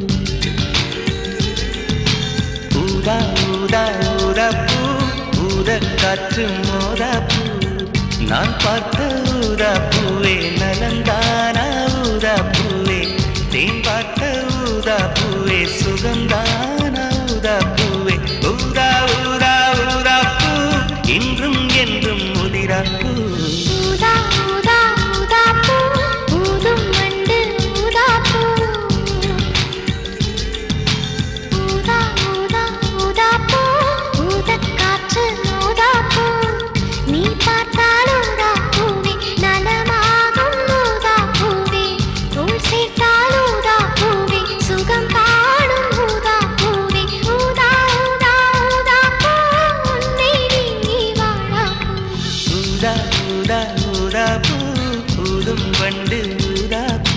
ஊதா ஊதா ஊதா பூ ஊத காற்று மோதா பூ நான் பார்த்த ஊதா பூவே நலந்தானா ஊதா பூவே தேன் பார்த்த ஊதா பூவே சுகந்தானா ஊதா பூவே ஊதா ஊதா ஊதா பூ இன்றும் என்றும் முதிரா பூ
ஊதா ஊதா ஊதா பூ ஊதும் வண்டு ஊதா பூ ஊதா ஊதா ஊதா பூ ஊதக் காற்று ஊதா பூ நீ பார்த்தால் ஊதா பூவே நலமாகும் ஊதா பூவே தோள் சேர்த்தால் ஊதா பூவே சுகம் காணும் ஊதா பூவே ஊதா ஊதா ஊதா பூ உன்னை நீங்கி வாழா பூ
ஊதா ஊதா ஊதா பூ ஊதும் வண்டு ஊதா பூ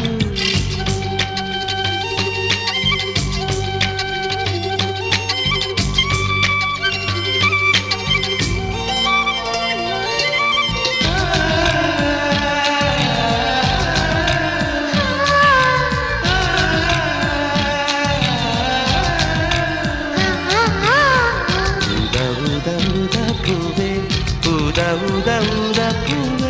ஊதா ஊதா ஊதா பூவே ஊதா ஊதா ஊதா பூவே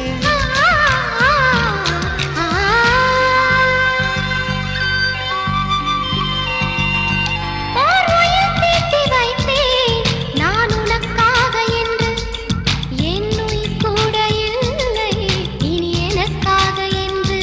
ஓர் உயிர் தீட்டி வைத்தேன் நான் உனக்காக என்று என் உயிர் கூட இல்லை இனி எனக்காக என்று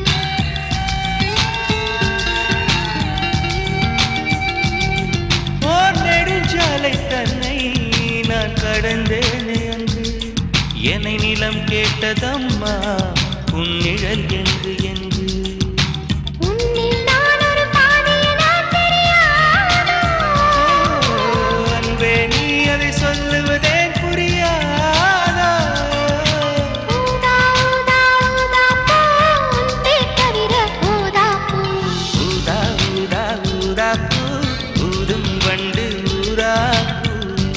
ஓர் நெடுஞ்சாலை தன்னை நான் கடந்தேனே அன்று என்னை நிலம் கேட்டதம்மா உன் நிழல் என்று என்று
உன்னில் நான் ஒரு பாதி என தெரியாதோ
ஓ, அன்பே நீ அதை சொல்லுவதே புரியாதா
ஊதா ஊதா ஊதா பூ உன் பேர் தவிர ஊதா பூ
ஊதா ஊதா ஊதா பூ ஊதும் வண்டு ஊதா பூ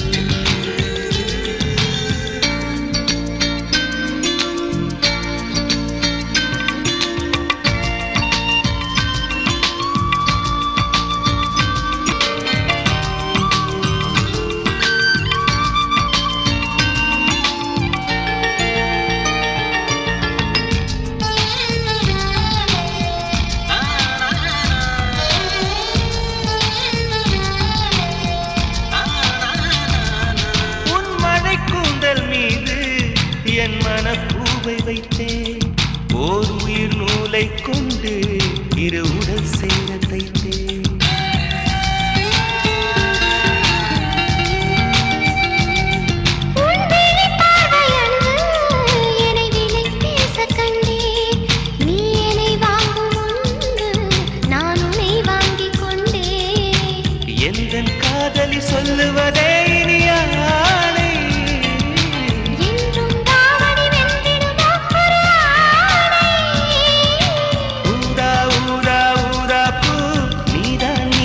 உன் மனை கூந்தல் மீது என் மனப்பூவை வைத்தேன் ஓர் உயிர் நூலை கொண்டு இரு உடல் சேர தைத்தேன்
உன் விழி பார்வையன்று என்னை விலை பேச கண்டேன் நீ என்னை வாங்கும் முன்பு நான் உன்னை வாங்கிக் கொண்டேன்
எந்தன் காதலி சொல்லுவதே இனியானை
என்றும் தாவணி வென்றிடுமோ ஒரு ஆணை
ஊதா ஊதா ஊதா பூ நீதான்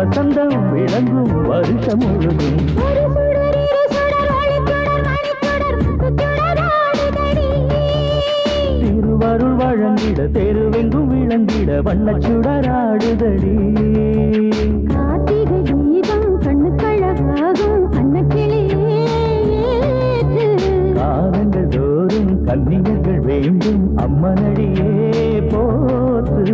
வசந்தம் விளங்கும் வருஷம் முழுதும்
ஒரு சுடர் இரு சுடர் ஒளி சுடர் மணி சுடர் முத்து சுடர் ஆடுதடி
திருவருள் வழங்கிட தெருவெங்கும் விளங்கிட வண்ணச் சுடராடுதடி
கார்த்திகை தீபம் கண்ணுக்கழகாகும் அன்னக்கிளியே ஏற்று
காலங்கள் தோறும் கன்னியர்கள் வேண்டும் அம்மனடியே போத்து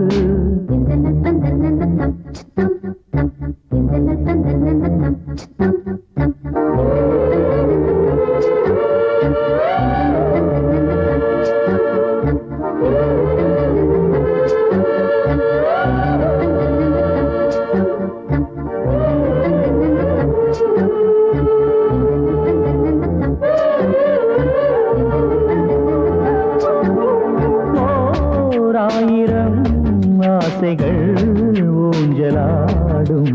ஓராயிரம் ஆசைகள் ஊஞ்சலாடும்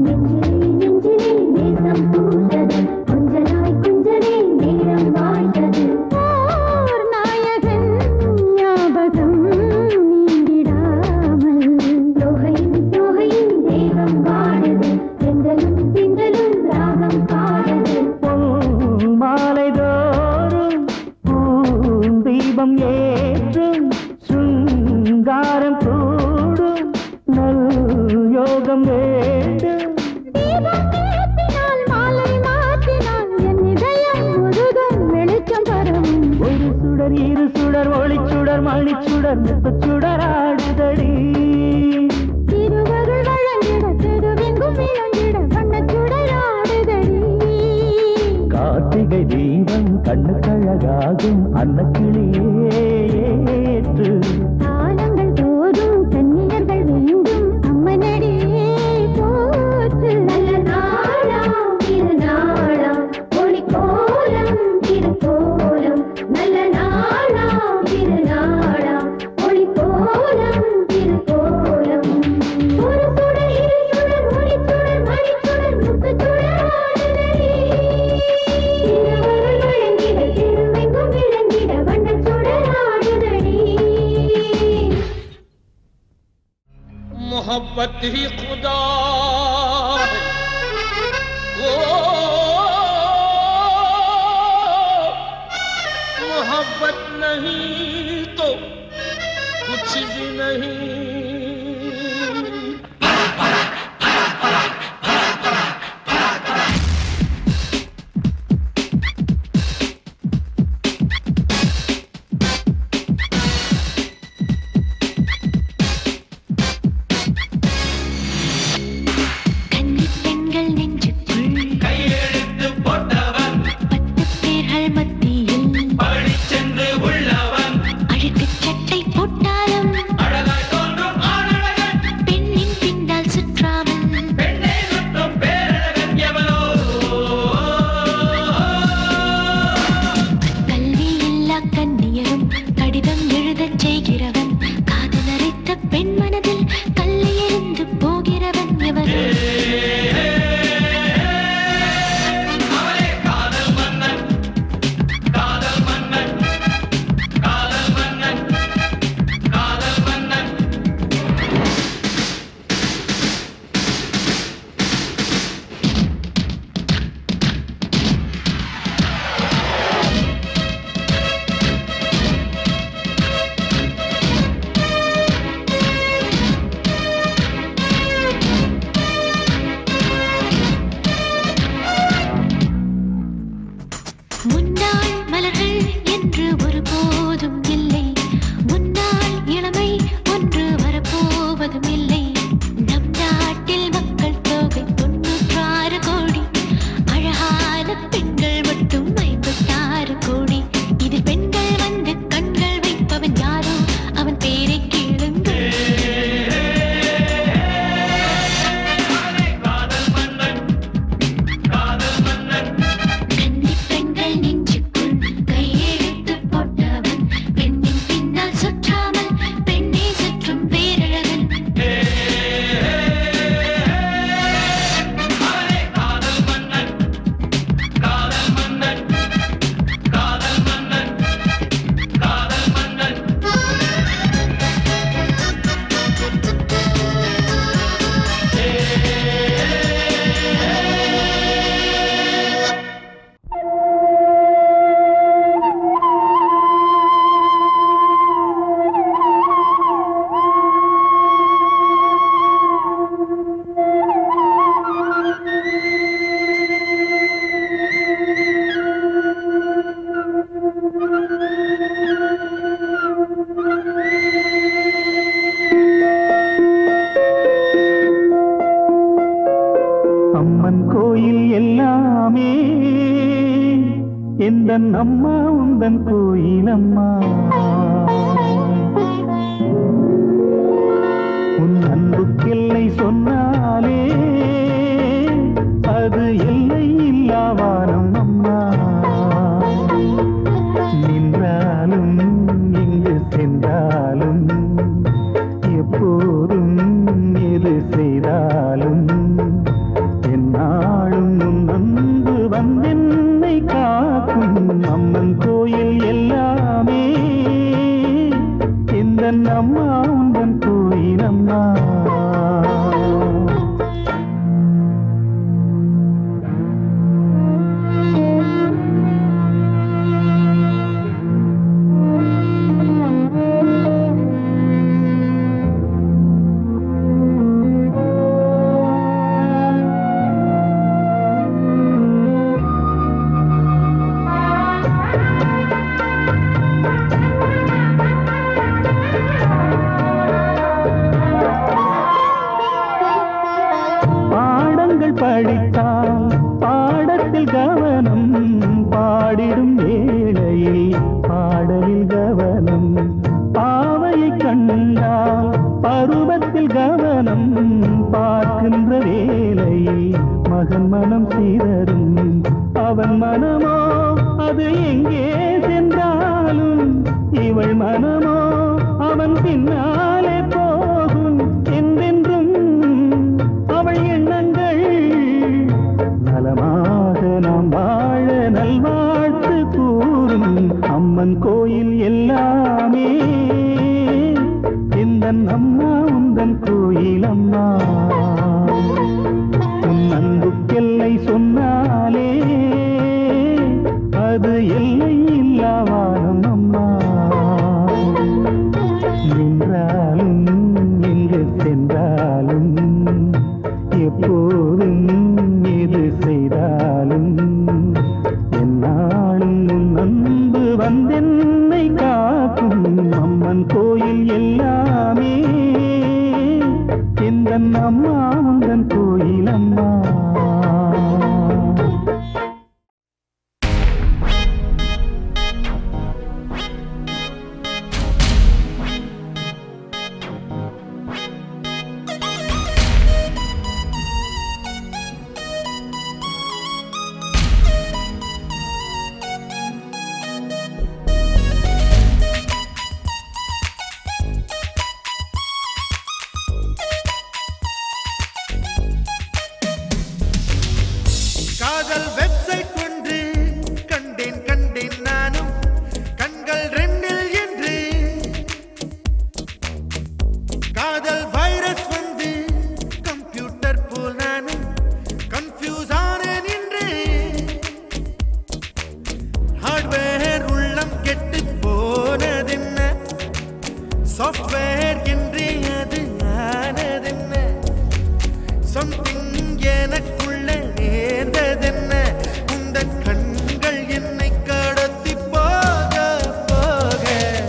ஓர் நாயகன் ஞாபகம் நீங்கிடாமல் லோகையின் லோகையின் தெய்வம் வாழுது தென்றலும் திண்டலும் ராகம் பாடுது
பொன் மாலை தோறும் பூந்தீபம் ஏற்றும் சுங்காரம் கூடும் நல் யோகம் வேண்டும்
தீபம் ஏற்றினால் மாலை மாற்றினால் என் இதயம் முழுதும் வெளிச்சம் பரவும்
ஒரு சுடர் இரு சுடர் ஒளிச்சுடர் மணிச்சுடர் முத்துச் சுடராடுதடி
திருவருள் வழங்கிட தெருவெங்கும் விளங்கிட வண்ணச்சுடராடுதடி
கார்த்திகை தீபம் கண்ணுக்கழகாகும் அன்னக்கிளியே ஏற்று
காலங்கள் தோறும் கன்னியர்கள் வேண்டும் அம்மனடியே போற்று நல்ல நாளாம் திருநாளாம் ஒளி கோலம் திருக்கோலம் நல்ல நாளாம் திருநாளாம் ஒளி கோலம் திருக்கோலம் ஒரு சுடர் இரு சுடர் ஒளி சுடர் மணி சுடர் முத்து சுடர் ஆடுதடி திருவருள் வழங்கிட திருவெங்கும் விளங்கிட வண்ணச் சுடர் ஆடுதடி
मोहब्बत ही खुदा है ओ मोहब्बत नहीं तो कुछ भी नहीं
கன்னிப் பெண்கள் நெஞ்சுக்குள்
கையெழுத்து போட்டவன்
பத்து பேர்கள் மத்தியில்
படிச்சென்று உள்ளவன்
அழுக்குச் சட்டை போட்டாலும்
அழகாய் தோன்றும் ஆணழகன்
பெண்ணின் பின்னால் சுற்றாமல்
பெண்ணை சுற்றும் பேரழகன் எவனோ
கல்வி இல்லா கன்னியரும் கடிதம் எழுதச் செய்கிறவன் காதல் அரைத்த பெண் மனதில் கல்லை எறிந்து போகிறவன் எவனோ
அவனே காதல் மன்னன் காதல் மன்னன் காதல் மன்னன் காதல் மன்னன்
ஆ
இந்த அம்மா உந்தன் கோயிலம்மா உன் அன்புக்கெல்லை சொன்னாலே அது எல்லை இல்லாவானம் அம்மா நின்றாலும் எங்கு சென்றாலும் எப்போதும் எது செய்தாலும் என்னாலும் உன் அன்பு வந்தென்னை காக்கும் அம்மன் கோயில் எல்லாமே இந்த அம்மா உந்தன் கோயில் அம்மா பாடங்கள் படித்தால் பாடத்தில் கவனம் பாடிடும் வேளையில் பாடலில் கவனம் பாவையை கண்டால் பருவத்தில் கவனம் பார்க்கின்ற வேளையில் மகன் மனம் சீரரும் அவன் மனமோ அது எங்கே சென்றாலும் இவள் மனமோ அவன் பின்னாலே போகும் என்றென்றும் அவள் எண்ணங்கள் நலமாக நாம் வாழ நல்வாழ்த்து கூறும் அம்மன் கோயில் எல்லாமே இந்த அம்மா உந்தன் கோயில் அம்மா உன் அன்புக்கெல்லை சொன்னாலே அது எல்லை இல்லாவானம் அம்மா நின்றாலும் எங்கு சென்றாலும் எப்போதும் எது செய்தாலும் என்னாலும் உன் அன்பு வந்தென்னை காக்கும் அம்மன் கோயில் எல்லாமே இந்த அம்மா உந்தன் கோயில் அம்மா
காதல் வெப்சைட் ஒன்று கண்டேன் கண்டேன் நானும் கண்கள் ரெண்டில் என்று காதல் வைரஸ் வந்து கம்ப்யூட்டர் போல் நானும் கன்ஃபியூஸ் ஆனேன் என்று ஹார்ட்வேர் உள்ளம் கெட்டு போனதென்ன சாஃப்ட்வேர் என்று அது ஆனதென்ன சம்திங் எனக்குள்ள நேர்ந்ததென்ன உந்த கண்கள் என்னை கடத்தி போக போக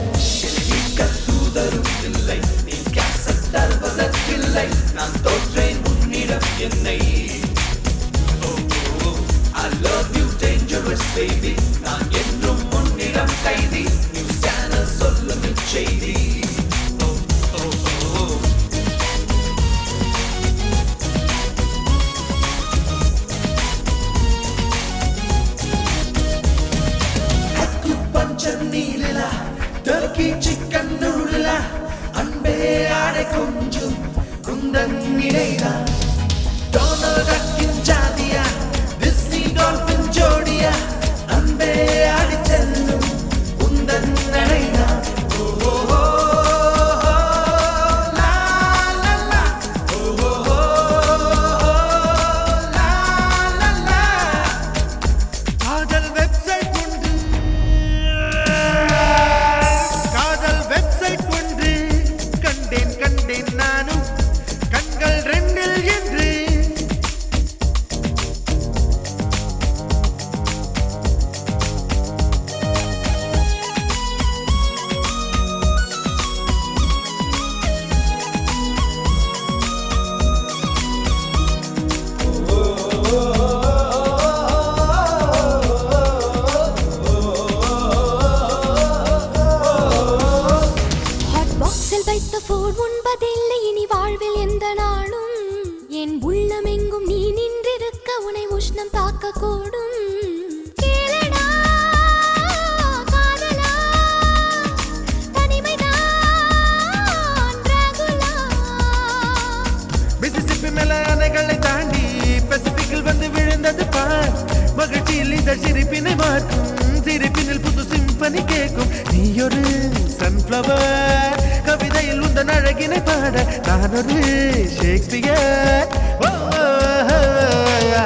பஞ்சர் நீலிலா டர்க்கி சிக்கன் நூடுலா அன்பே ஆடை கொஞ்சம் குந்தன் நிலைதா டொனால்ட் டக்கின் ஜாதியா டிஸ்னி டால்பின் ஜோடியா அன்பே ஆடி செல்லும் குந்தன் நடைதா காதல் வெப்சைட் ஒன்று காதல் வெப்சைட் ஒன்று கண்டேன் கண்டேன் நானும் கண்கள் ரெண்டில்
வைத்த போல் உண்பதில்லை இனி வாழ்வில் எந்த நாளும் என் உள்ளமெங்கும் நீ நின்றிருக்க உனை உஷ்ணம் தாக்க கூடும் கேளடா காதலா தனிமைதான் டிராகுலா
மிசிசிப்பி மேல அணைகளை தாண்டி பசிபிக்கில் வந்து விழுந்தது பார் மகிழ்ச்சியில் இந்த சிரிப்பினை மாற்றும் சிரிப்பினில் புது சிம்பனி கேட்கும் நீ ஒரு சன்ஃப்ளவர் கவிதையில் உந்தன் அழகினை பாட நான் ஒரு ஷேக்ஸ்பியர் ஓ, ஓ, ஓ, ஓ.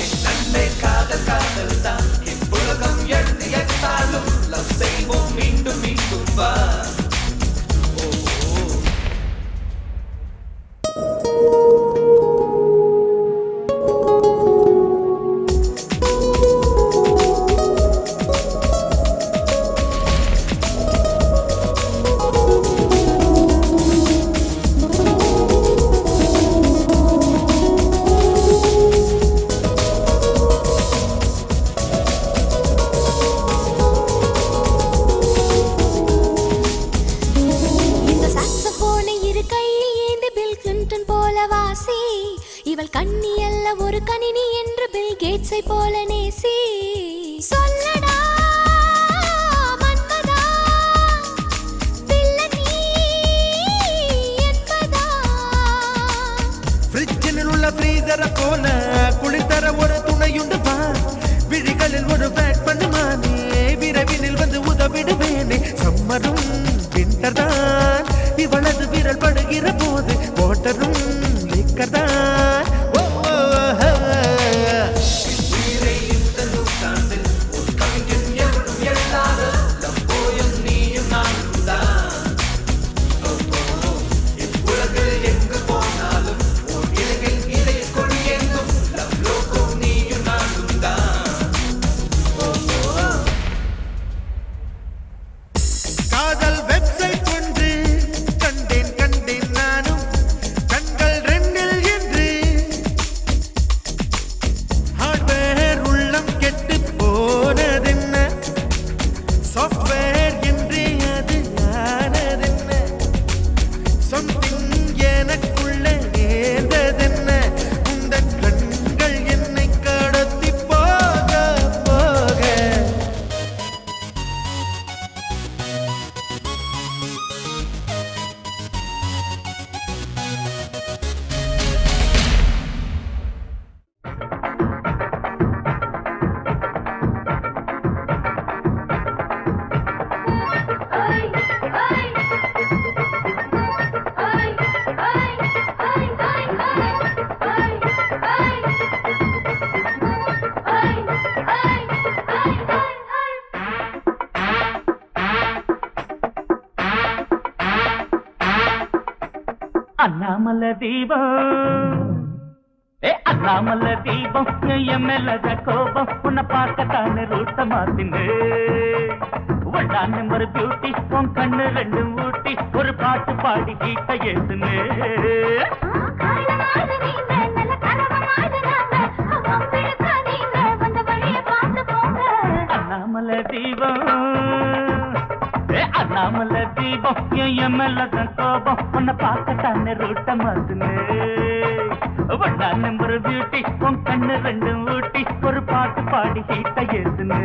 இந்த சாக்ஸபோனை இரு கையில் ஏந்தி பில் கிளின்டன் போல வாசி இவள் கண்ணி அல்ல ஒரு கணினி என்று பில் கேட்ஸை போல நேசி சொல்லடா மன்மதா வில்லன் நீ என்பதா
ஃப்ரிட்ஜினில் உள்ள ஃப்ரீசரை போல குளித்தர ஒரு துணையுண்டு வா விழிகளில் ஒரு பேக் பண்ணுமானே விரைவினில் வந்து உதவிடுவேனே சம்மரும் விண்டர் தான் இவளது விரல் படுகிற போது வாட்டரும் லிக்கர் தான் ஓ, ஓ, ஓ, ஓ. காதல் வெப்சைட் ஒன்று கண்டேன் கண்டேன் நானும் கண்கள் ரெண்டில் என்று ஹார்ட்வேர் உள்ளம் கெட்டு போனதென்ன சாஃப்ட்வேர் என்று அது ஆனதென்ன சம்திங் எனக்குள்ள நேர்ந்ததென்ன உந்தன் கண்கள் என்னை கடத்தி போக போக
அண்ணாமல தீபம் ஏ அண்ணாமல தீபம் என் மேலத கோபம் உன்னை பார்க்கத்தானே ரூட்ட மாத்தின்னு ஒன்னா நம்பர் பியூட்டி உன் கண்ணு ரெண்டும் ஊட்டி ஒரு பாட்டு பாடி கீட்ட ஏத்துன்னு அண்ணாமல தீபம் ஏ அண்ணாமல தீபம் என் மேலத கோபம் உன்னை பார்க்கத்தானே ரூட்ட மாத்துன்னு ஒன்னா நம்பர் பியூட்டி உன் கண்ணு ரெண்டும் ஊட்டி ஒரு பாட்டு பாடி கீட்ட ஏத்துன்னு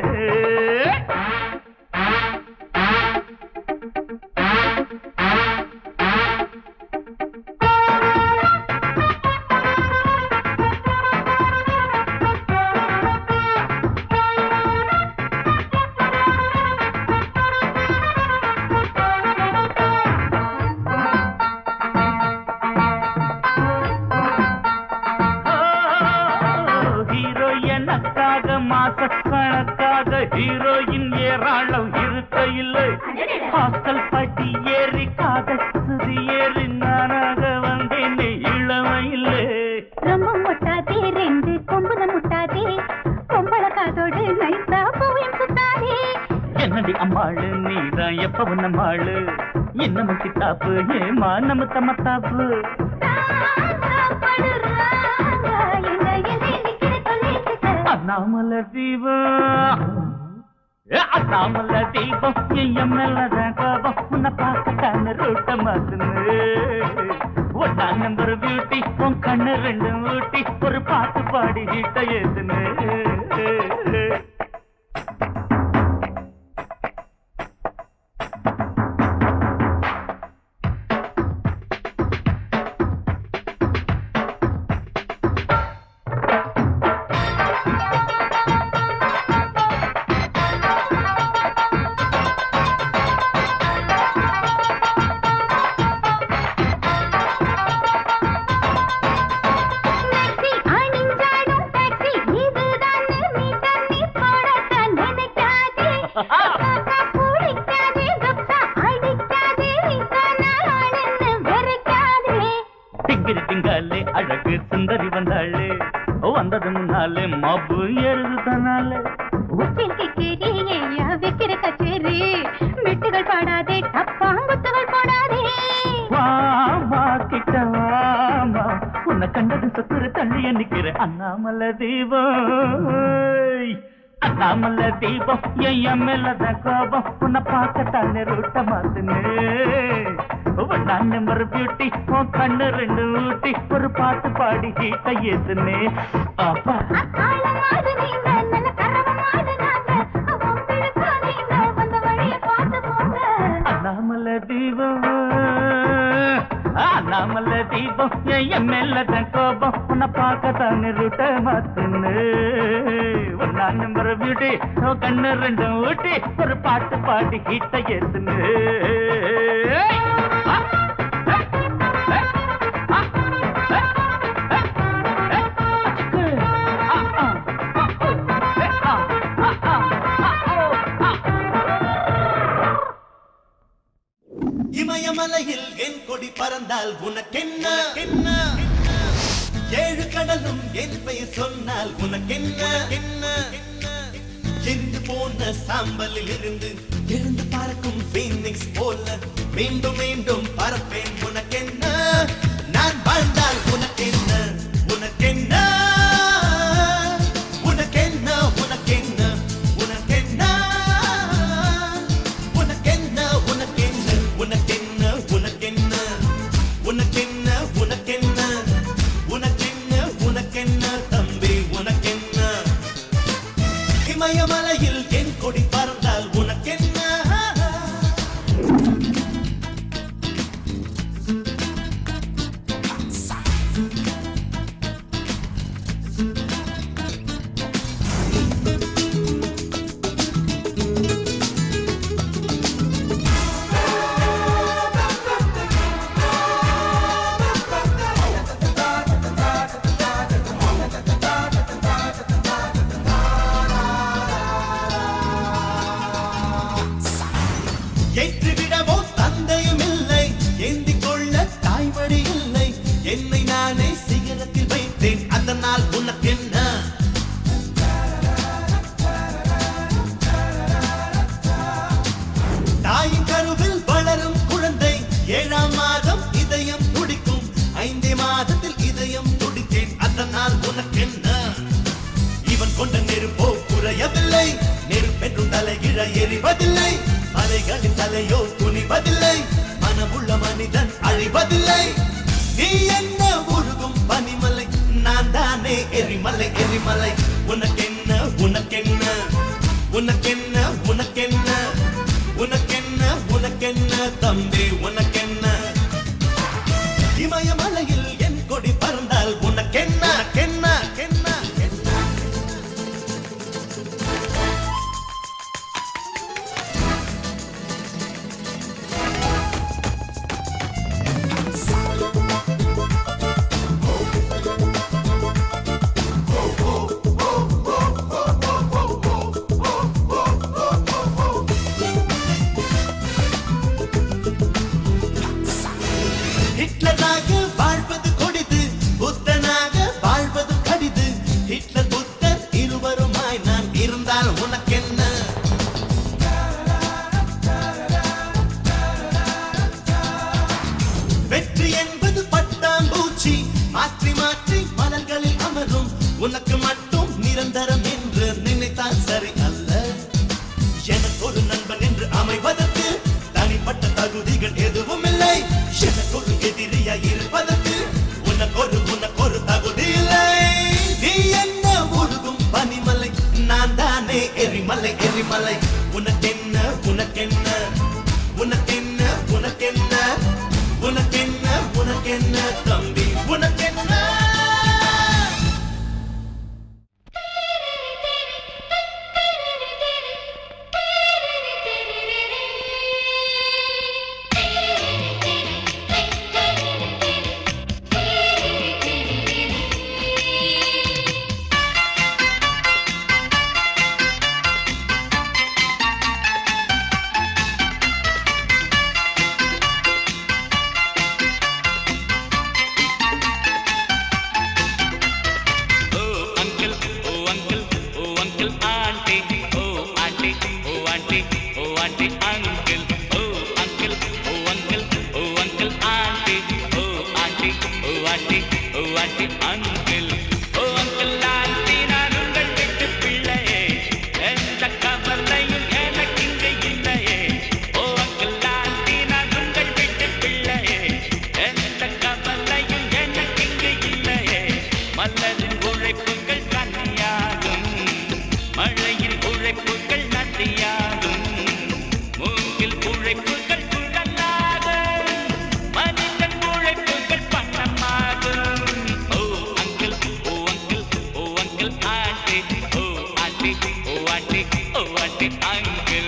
ஹீரோ எனக்காக மாச கணக்காக ஹீரோயின் ஏராளம் இருக்க இல்லை ஹாஸ்டல் பட்டி ஏறி காதல் சுதி ஏறி நானாக வந்தேன் இளமையிலே
ரொம்ப முட்டாதே ரெண்டு கொம்புல முட்டாதே கொம்பள காதோடு நைசா பூவையும் சுத்தாதே
என்னடி அம்மாளு நீதான் எப்ப நம்மாளு என்ன முட்டி தாப்பு ஏமா நம்ம தம்மத்தாப்பு அண்ணாமல தீபம் ஏ அண்ணாமல தீபம் என் மேலதான் கோபம் உன்னை உன்னை பார்க்கத்தான ரூட்ட மாத்துன்னு ஒன்னா நம்பர் பியூட்டி உன் கண்ணு ரெண்டு ஊட்டி ஒரு பாட்டு பாடி ஹீட்ட ஏத்துன்னு
டாக்ஸி அணிஞ்சாடும் டாக்ஸி இதுதானே நீ தண்ணி போடத்தான் நினைக்காதே காக்கா பிடிக்காதே கப்சா அடிக்காதே நீ தானா ஆளுன்னு வெறுக்காதே
திங்கிரி திங்காலே அழகு சுந்தரி வந்தாளே வந்தது முன்னாலே மப்பு ஏறுது தன்னாலே
உச்சிக்கு கிரியா வைக்கிற கச்சேரி மெட்டுகள் பாடாதே டப்பாங்குத்துகள் போடாதே
வாமா கிட்ட வாமா உன்னை கண்டது சத்துரு தள்ளிய நிக்கிற அண்ணாமலை தீபம் அண்ணாமலை தீபம் என் மேலதான் கோபம் உன்னை பார்க்கத்தானே ரூட்ட மாத்துன்னு ஒன்னா நம்பர் பியூட்டி உன் கண்ணு ரெண்டு ஊட்டி ஒரு பாட்டு பாடி ஹீட்ட ஏத்துன்னு அப்பா
ஆழமாடு நீங்க நல்ல கரவமாடு நாங்க உங்களுக்கு நீங்க வந்த வழியை பார்த்து போங்க
அண்ணாமலை தீபம் அண்ணாமலை தீபம் என் மேலதான் கோபம் உன்னை பார்க்கத்தானே ரூட்ட மாத்துன்னு ஒன்னா நம்பர் பியூட்டி உன் கண்ணு ரெண்டு ஊட்டி ஒரு பாட்டு பாடி ஹீட்ட ஏத்துன்னு
இமயமலையில் என் கொடி பறந்தால் உனக்கென்ன என்ன ஏழு கடலும் என் பெயர் சொன்னால் உனக்கென்ன என்ன என்று போன சாம்பலில் இருந்து எழுந்து பறக்கும் பீனிக்ஸ் போல மீண்டும் மீண்டும் பறப்பேன் உனக்கென்ன நான் வாழ்ந்தால் உனக்கென்ன உனக்கென்ன உனக்கென்ன உனக்கென்ன உனக்கென்ன உனக்கென்ன உனக்கென்ன உனக்கென்ன உனக்கென்ன உனக்கென்ன உனக்கென்ன உனக்கென்ன உனக்கென்ன தம்பி உனக்கென்ன இமயமலையில் என் கொடி பறந்தால் உனக்கென்ன ஏற்றிவிடவோ தந்தையும் இல்லை ஏந்திக் கொள்ள தாய்மடி இல்லை என்னை நானே சிகரத்தில் வைத்தேன் அந்த நாள் உனக்கென்ன தாயின் கருவில் வளரும் குழந்தை ஏழாம் மாதம் இதயம் துடிக்கும் ஐந்தே மாதத்தில் இதயம் துடித்தேன் அதனால் உனக்கென்ன இவன் கொண்ட நெருப்போ குறையவில்லை நெருப்பென்றும் தலைகிழ எரிவதில்லை அலைகளின் தலையோ துணிவதில்லை மனமுள்ள மனிதன் அழிவதில்லை நீ என்ன உருகும் பனிமலை நான் தானே எரிமலை எரிமலை உனக்கென்ன உனக்கென்ன உனக்கென்ன உனக்கென்ன உனக்கென்ன உனக்கென்ன தம்பி உனக்கென்ன இமயமலையில் என் கொடி பறந்தால் உனக்கென்ன கென்ன கென்ன கென்ன ஹிட்லராக வாழ்வது கொடிது புத்தனாக வாழ்வது கடிது ஹிட்லர் புத்தர் இருவருமாய் நான் இருந்தால் உனக்கென்ன வெற்றி என்பது பட்டாம்பூச்சி மாற்றி மாற்றி மலர்களில் அமரும் உனக்கு மட்டும் நிரந்தரம் என்று நினைத்தால் சரி அல்ல எனக்கு ஒரு நண்பன் என்று அமைவதற்கு தனிப்பட்ட தகுதி எனக்கொரு எதிரியா இருப்பதற்கு உனக்கொரு உனக்கொரு தகுதி இல்லை நீ என்ன முழுதும் பனிமலை நான் தானே எரிமலை எரிமலை உனக்கென்ன உனக்கென்ன உனக்கென்ன உனக்கென்ன உனக்கென்ன உனக்கென்ன தம்பி உனக்கென்ன
Oh uncle, oh uncle, oh uncle, auntie, oh auntie, oh auntie, oh auntie, uncle, oh uncle, oh uncle, oh uncle, auntie, oh auntie, oh auntie, oh auntie, uncle, oh uncle, auntie, நான் உங்கள் வீட்டு பிள்ளையே எந்த கவலையும் எனக்கு இங்கே இல்லையே ஓ uncle aunty நான் உங்கள் வீட்டு பிள்ளையே எந்த கவலையும் எனக்கு இங்கே இல்லையே மலரின் உழைப்புகள் கனியாகும் மழையின் உழைப்புகள் நதியாகும் மூங்கில் உழைப்புகள் குழலாகும் மனிதன் உழைப்புகள் பணமாகும் ஓ அங்கிள் ஓ அங்கிள் ஓ அங்கிள் ஆண்டி ஓ ஆண்டி ஓ ஆண்டி ஓ ஆண்டி அங்கிள்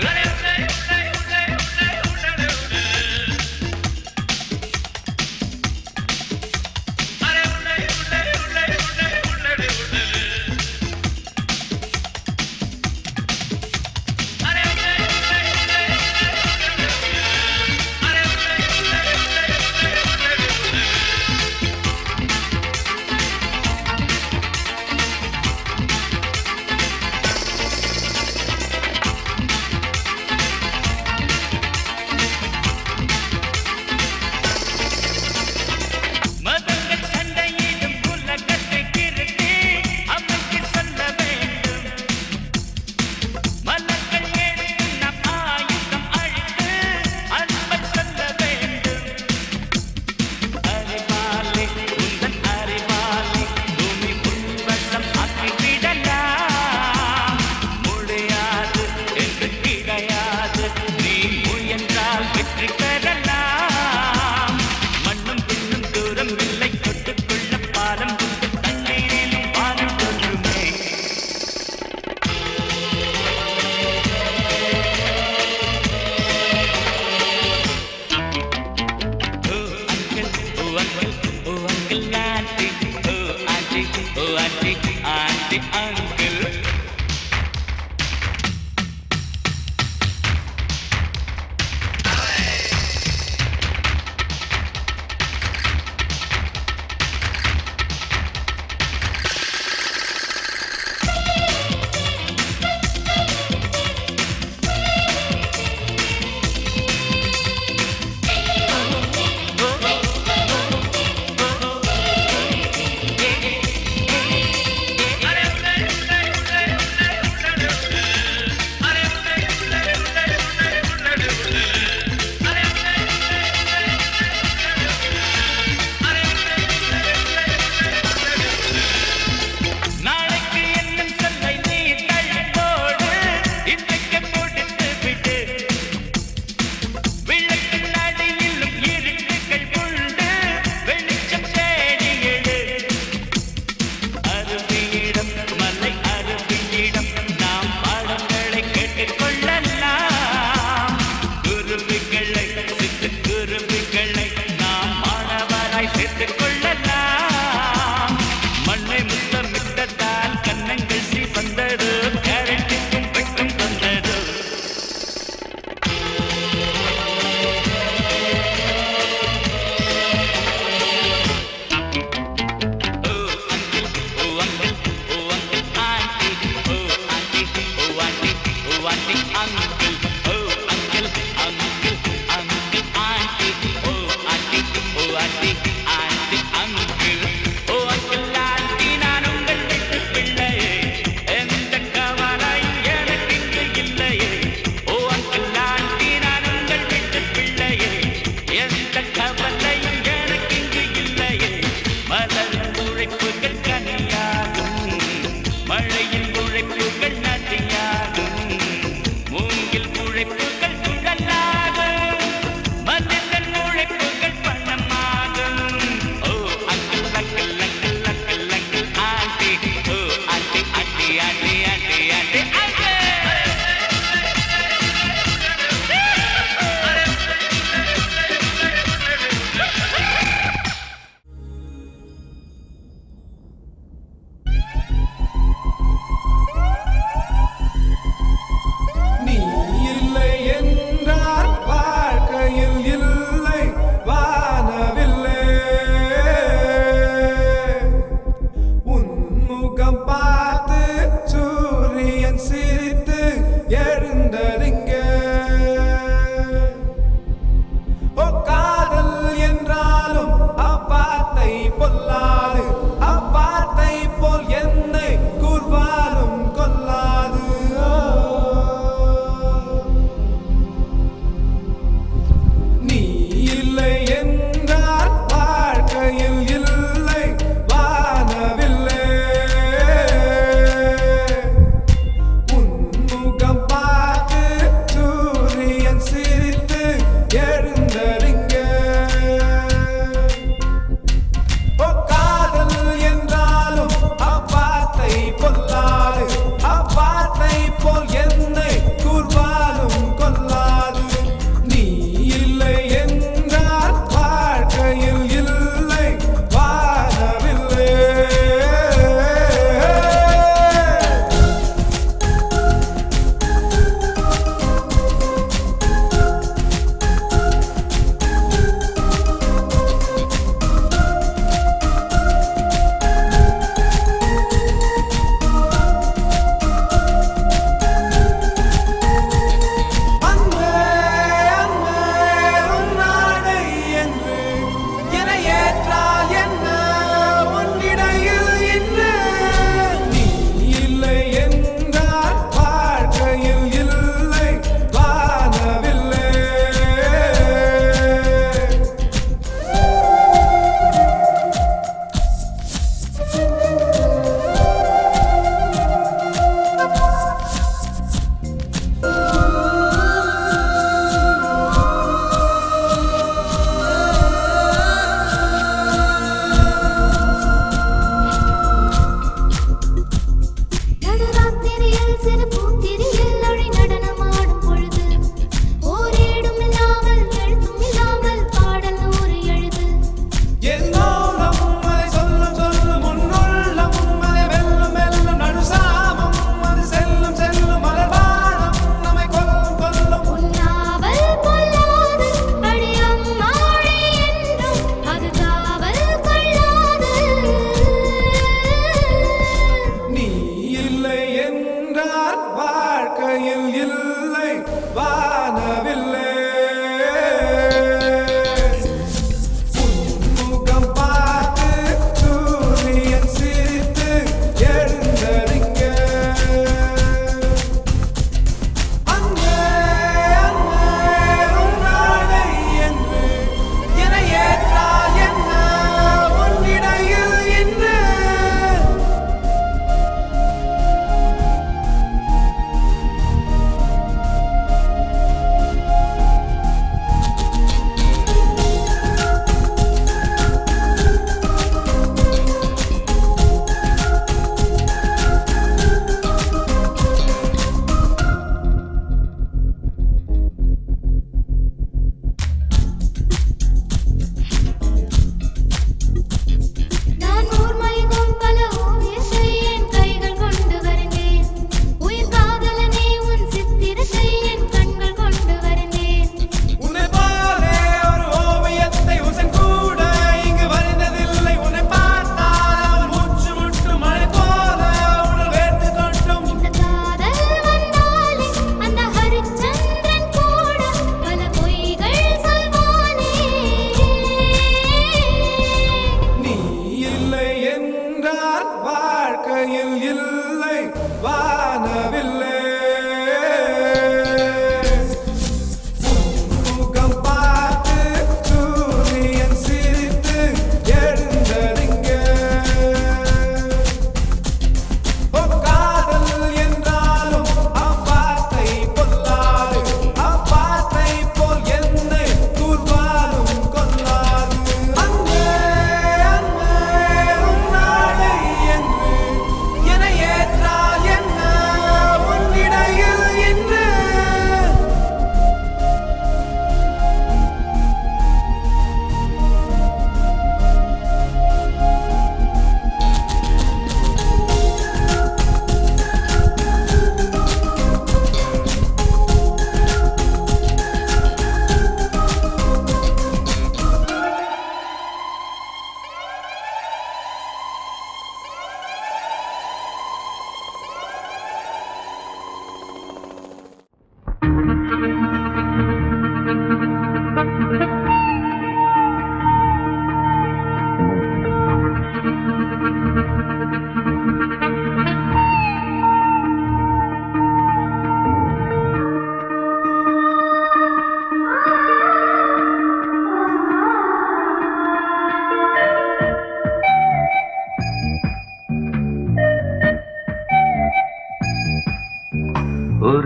மதங்கள் சண்டையிடும் உலகத்தை திருத்தி அமைக்கு சொல்ல வேண்டும் மலர்கள் எடுக்கும் நம் ஆயுதம் அழித்து அன்பை சொல்ல வேண்டும் அறிவாலே உந்தன் அறிவாலே பூமி உன்வசம் ஆக்கிவிடலாம் முடியாது என்று கிடையாது நீ முயன்றால் வெற்றி பெறலாம் மண்ணும் பின்னும் தூரம் இல்லை தொட்டுக்கொள்ள பாலம் உண்டு தண்ணீரிலும் பாலம் தோன்றுமே Oh uncle, oh uncle, oh uncle, auntie, oh auntie, oh auntie, auntie, uncle.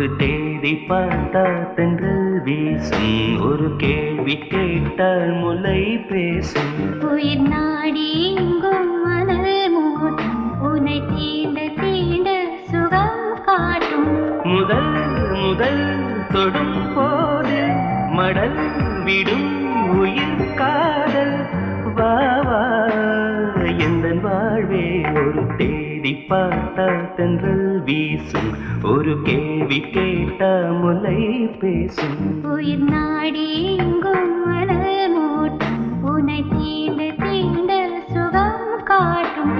ஒரு தேதி பார்த்தா தென்றல் வீசும் ஒரு கேள்வி கேட்டால் முலை பேசும்
உயிர் நாடி எங்கும் மணல் மூட்டும் உன்னை தீண்ட தீண்ட சுகம் காட்டும்
முதல் முதல் தொடும் போது மடல் விடும் உயிர் காதல் வா வா எந்த வாழ்வே ஒரு தேடி பார்த்தா தென்றல் வீசும் ஒரு கேள்வி கேட்டா முலை பேசும்
உயிர் நாடி எங்கும் மணல் மூட்டும் உன்னை தீண்ட தீண்ட சுகம் காட்டும்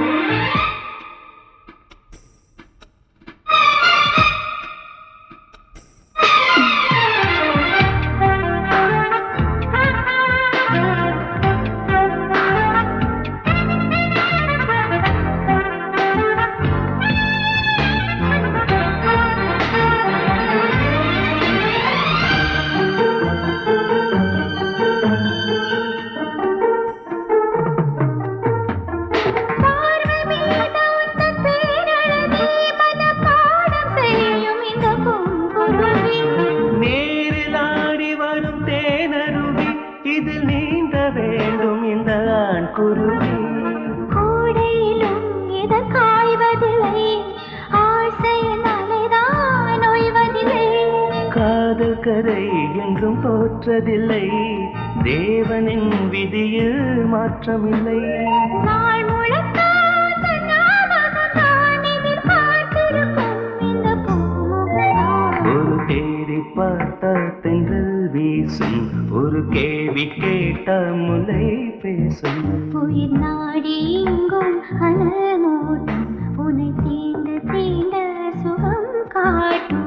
பார்வை மீத உந்தன் பேரழகே மனப்பாடம் செய்யும் இந்த பூங்குருவி
நேரில் ஆடி வரும் தேனருவி இதில் நீந்த வேண்டும் இந்த ஆண் குருவி
கூடையிலும் இது காய்வதில்லை ஆசையின் அலைதான் ஓய்வதில்லை
காதல் கரை என்றும் தோற்றதில்லை தேவனின் விதியில் மாற்றமில்லை
நாள் முழுக்க தன் ஞாபகம்தான் எதிர்பார்த்திருக்கும் இந்த பூமுகதான்.
ஒரு தேடி பார்த்த தென்றல் வீசும் ஒரு கேள்வி கேட்ட முலை பேசும்
உயிர் நாடி எங்கும் அனல் மூட்டும் உன்னை தீண்ட தீண்ட சுகம் காட்டும்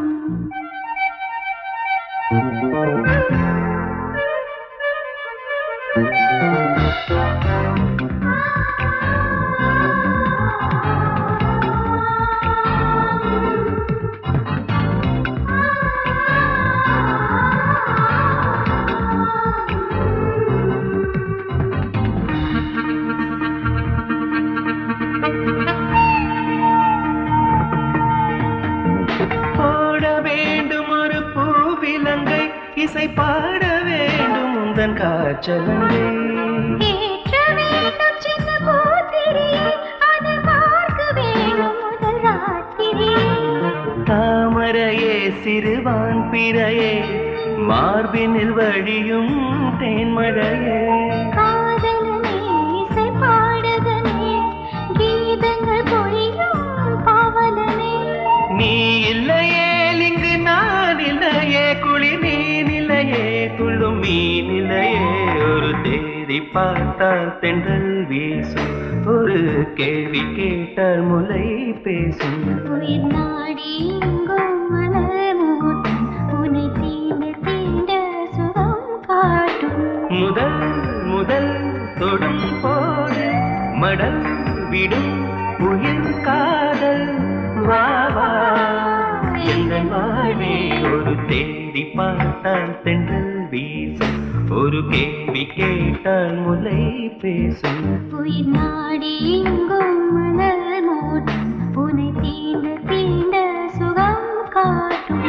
போட வேண்டும் ஒரு பூவிலங்கை இசை பாட வேண்டும் உந்தன் காய்ச்சலங்கை
ஏற்ற வேண்டும் சின்ன பூத்திரியை அதை பார்க்க வேண்டும் முதல் ராத்திரியை
தாமரையே சிறுவான் பிறையே மார்பினில் வழியும் தேன்மழையே
காதலனே இசை பாடகனே கீதங்கள் பொழியும் பாவலனே
நீ இல்லையே இங்கு நான் இல்லையே குளி நீ நிலையே துள்ளும் மீன் இல்லையே ஒரு தேதி பார்த்தால் தென்றல் வீசும் ஒரு கேள்வி கேட்டால் முலை பேசும்
உயிர் நாடி எங்கும் மலர் மூட்டும் உன்னை தீண்ட தீண்ட சுகம் காட்டும்
முதல் முதல் தொடும் போது மடல் விடும் உயிர் காதல் வா வா எந்த வாழ்வே ஒரு தேடி பார்த்தால் தென்றல் வீசும் ஒரு கேள்வி கேட்டால் முலை பேசும்
உயிர் நாடி எங்கும் மலர் மூட்டும் உன்னை தீண்ட தீண்ட சுகம் காட்டும்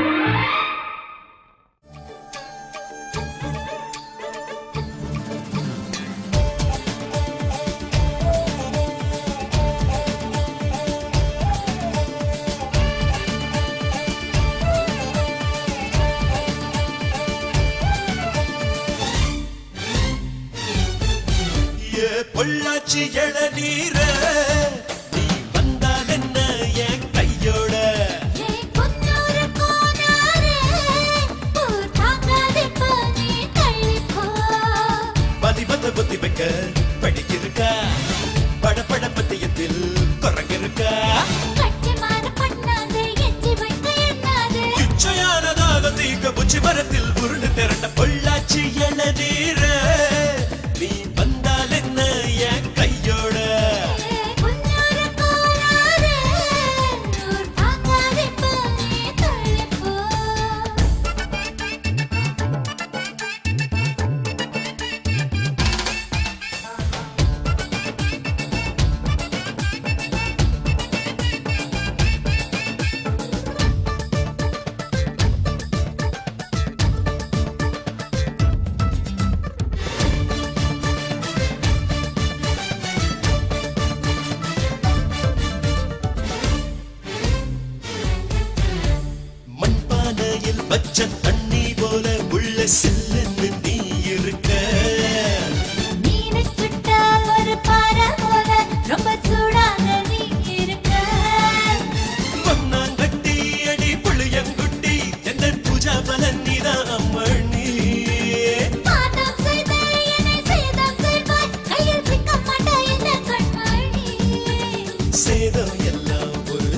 ஏ பொள்ளாச்சி இளநீர நீ வந்தால் என்ன என் கையோட
பொன்னூறு கோனாரே ஊர் தாங்காதே பானே தள்ளிப்போ
பதி பத்த புத்தி வைக்க படிக்கிருக்கா படபட பத்தியத்தில் குரங்கிருக்கா
கட்டிமான பண்ணாதே எச்சி வைக்க எண்ணாதே
இச்சையானதாக தீக்க புச்சி மரத்தில் உருண்டு திரண்ட பொள்ளாச்சி இளநீர நீ வந்தால் என்ன என் கையோட
பொன்னூறு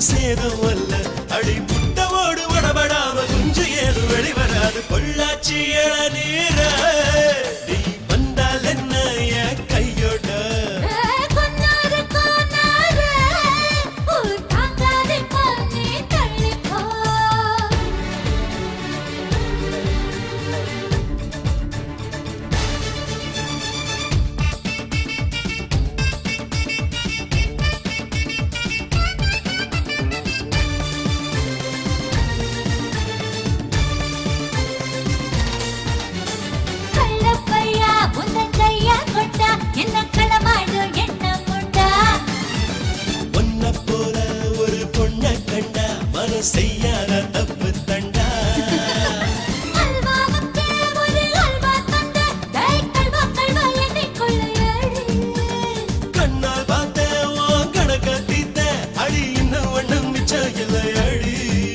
சேதம் அல்ல அடி முட்டவோடு உடபடாம குஞ்சு ஏது வெளிவராது பொள்ளாச்சி இளநீர நீ வந்தால் என்ன என் கையோட
கொன்னாரு கொன்னாரு ஊர் தாங்காதே பண்ணி தள்ளிப்போ கள்ளப்பையா உந்தன் கையா கொண்டா என்ன களமாடு எண்ணம் உண்டா
ஒன்ன போல ஒரு பொண்ண கண்டா மன செய்யாத தப்பு தண்டா
அல்வாவுக்கு ஒரு அல்வா தந்த டேய் கல்வா கல்வா என்னை கொள்ளையடி
கண்ணால் பார்த்த உன் கணக்க தீத்த அடி இன்னும் ஒண்ணும் மிச்சம் இல்லை அடி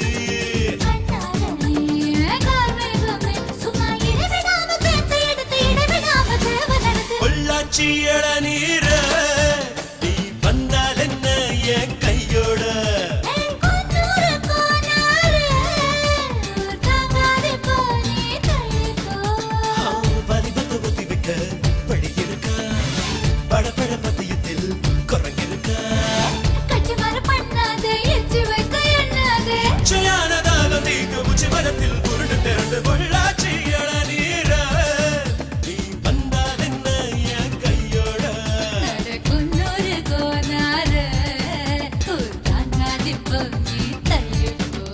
சும்மா இடைவிடாம சேர்த்து எடுத்து இடைவிடாம தேவை நடத்து
பொள்ளாச்சி இளநீர நீ வந்தால் என்ன என் கையோட
கொன்னூறு கோனாரு தாங்காதே போனே தள்ளிப்போ
பரிபத்து ஒத்தி வைக்க படி இருக்கா படபட பத்தியத்தில் குரங்கிருக்கா
கட்டி மர பண்ணாதே எச்சி வைக்க எண்ணாதே
உச்சையானதாக நீங்க உச்சி மரத்தில் உருண்டு திரண்டு பொள்ளாச்சி இளநீர நீ வந்தால் என்ன என் கையோட
கொன்னூறு கோனாரு தாங்காதே போனே தள்ளிப்போ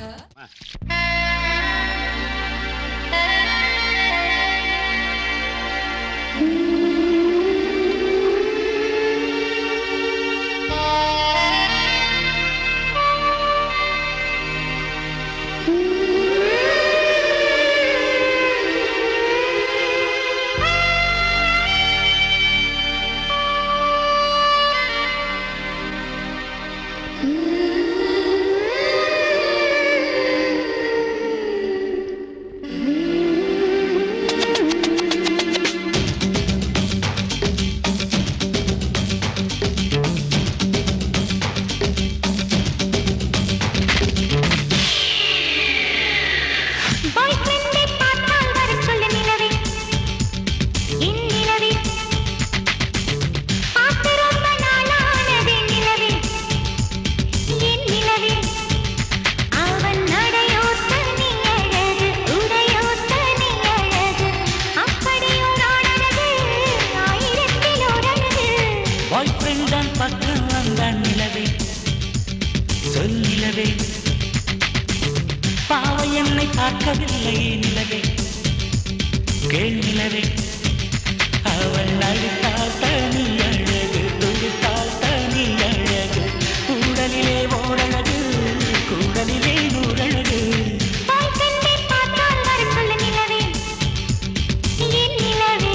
பாய் ஃப்ரெண்டை பார்த்தால் வர சொல்ல நிலவே என் நிலவே பார்த்து ரொம்ப நாளானது நிலவே என் நிலவே அவன் நடையோட்ட நீ அழகு உடையோட்ட நீ அழகு அப்படி ஒரு அழகு ஆயிரத்தில் ஒரு அழகு
பாய் ஃப்ரெண்ட் தான் பக்கம் வந்தான் நிலவே சொல் நிலவே பாவை என்னை பார்க்கவில்லை நிலவே கேள் நிலவே அவள் அழுத்தால் தனி அழகு துடித்தால் தனி அழகு உடலிலே ஓரழகு குடலிலே நூறழகு
பாய் ஃப்ரெண்டை பார்த்தால் வர சொல்ல நிலவே என் நிலவே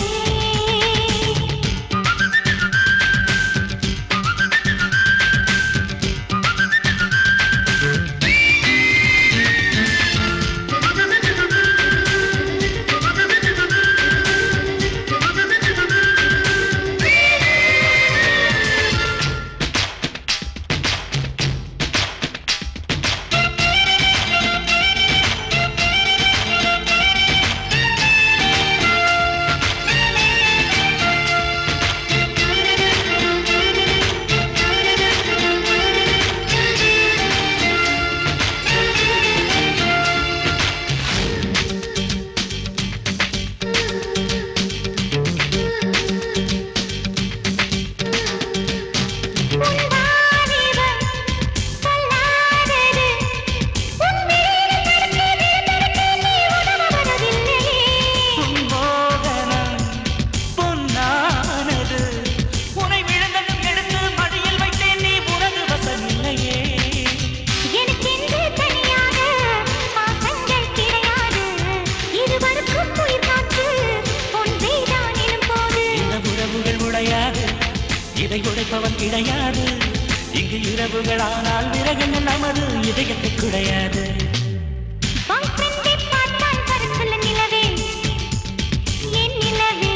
மோகனம் பொன்னானது உனை விழுந்ததும் எடுத்து மடியில் வைத்தேன் நீ உனது வசமில்லையே
எனக்கென்று தனியாக பாசங்கள் கிடையாது இருவருக்கும் உயிர் காற்று ஒன்றே தான் எனும் போது
இந்த உறவுகள் உடையாது இதை உடைப்பவன் கிடையாது இங்கு இரவுகள் ஆனால் விறகுகள் நமது இதயத்தை குடையாது
பாய் ஃப்ரெண்டை பார்த்தால் வர சொல்ல நிலவே என் நிலவே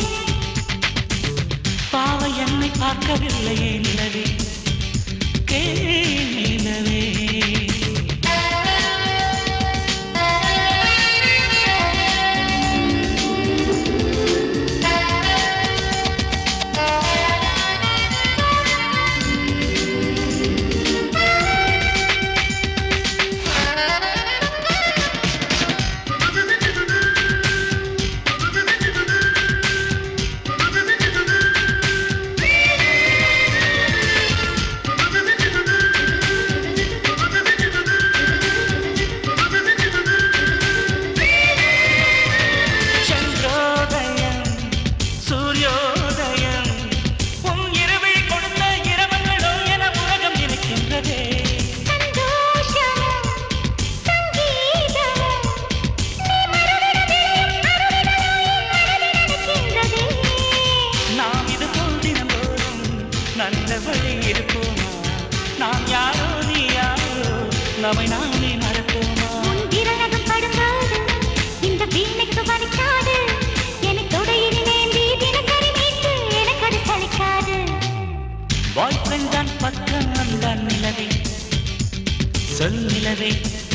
பாவை என்னை பார்க்கவில்லையே நிலவே கேள் நிலவே நல்ல வழி இருப்போமா நாம் யாரோ நீ யாரோ நம்மை நாமே மறப்போமா
உன் விரலகம் படும்போது இந்த வீணைக்கு வலிக்காது எனக்கு உடையினை வேண்டி தினசரி மீட்டு எனக்கு அது சலிக்காது
பாய் ஃப்ரெண்ட் தான் பக்கம் வந்தான் நிலவே சொல் நிலவே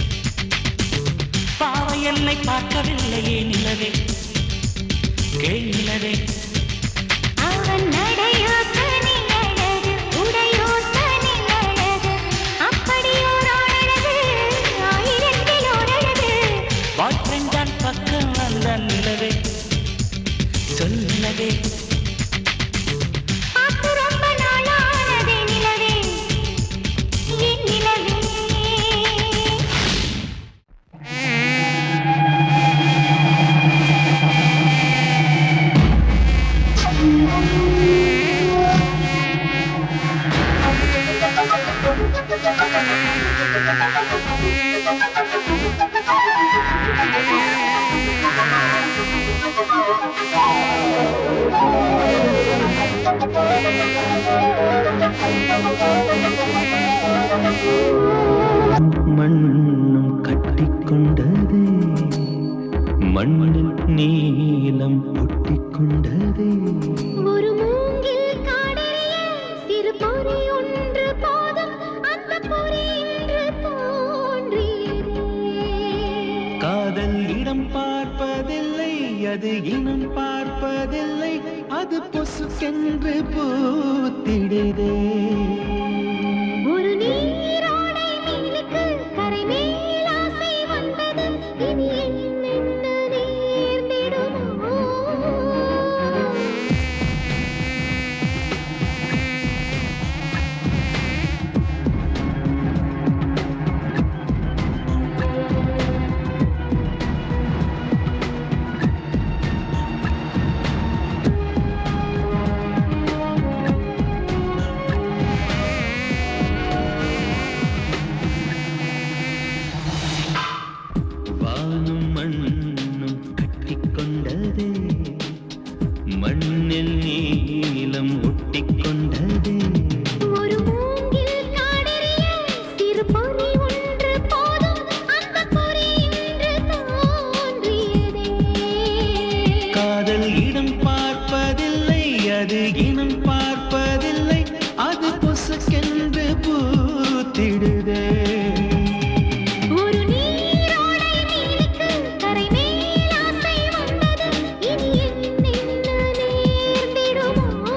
பாவை என்னை பார்க்கவில்லையே நிலவே கேள் நிலவே
அவன் நடையோ தனி அழகு உடையோ தனி அழகு அப்படியோர் அழகு ஆயிரத்தில் ஓர் அழகு
பாய் ஃப்ரெண்ட் தான் பக்கம் வந்தான் நிலவே சொல் நிலவே
பார்த்து ரொம்ப நாளானதே நிலவே என் நிலவே
மண்ணும் கட்டிக்கொண்டதே மண்ணில் நீலம் ஒட்டிக்கொண்டதே
ஒரு மூங்கில் காடறிய சிறு பொறி ஒன்று போதும் அந்த பொறி இன்று தோன்றியதே
காதல் இடம் பார்ப்பதில்லை அது இனம் பார்ப்பதில்லை அது பொசுக்கென்று பூத்திடுதே
ஒரு நீரோடை மீனுக்கு கரை மேல் ஆசை வந்தது இனி என்னென்ன நேர்ந்திடுமோ
வானும் மண்ணும் கட்டிக்கொண்டதே மண்ணில் நீலம் ஒட்டிக்கொண்டதே
ஒரு மூங்கில் காடறிய சிறு பொறி ஒன்று போதும் அந்த பொறி இன்று தோன்றியதே
காதல் இடம் பார்ப்பதில்லை அது இனம் பார்ப்பதில்லை அது பொசுக்கென்று பூத்திடுதே
ஒரு நீரோடை மீனுக்கு கரை மேல் ஆசை வந்தது இனி என்னென்ன நேர்ந்திடுமோ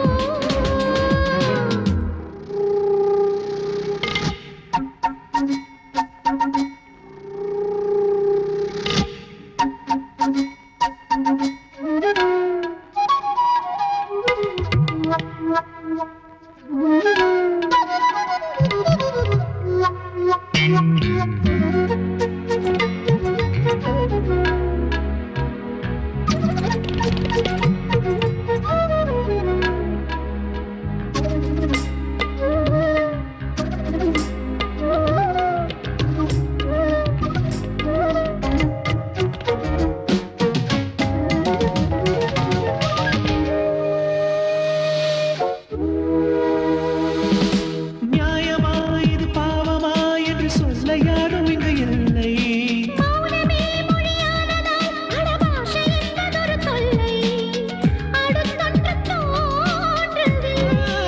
நியாயமா இது பாவமா என்று சொல்ல யாரும் இங்கு இல்லை
மௌனமே மொழியானதால் அடபாஷை என்பதொரு தொல்லை அடுத்தொன்று தோன்றவில்லை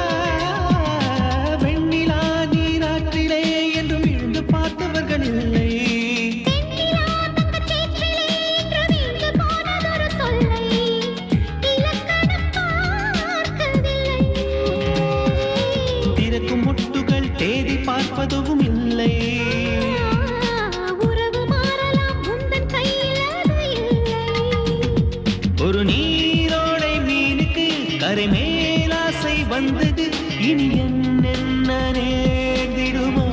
வெண்ணிலா நீராற்றிலே என்றும் இழுந்து பார்த்தவர்கள் இல்லை
தென்னிலா தங்கச் சேற்றிலே என்று வீழ்ந்து போனதொரு தொல்லை இலக்கணம் பார்க்கவில்லை
திறக்கும் முட்டுகள் தேடி பார்ப்பதும் இல்லை
உறவு மாறலாம் உந்தன் கையில் அது இல்லை
ஒரு நீரோடை மீனுக்கு கரை மேலாசை வந்தது இனி என்னென்ன நேர்ந்திடுமோ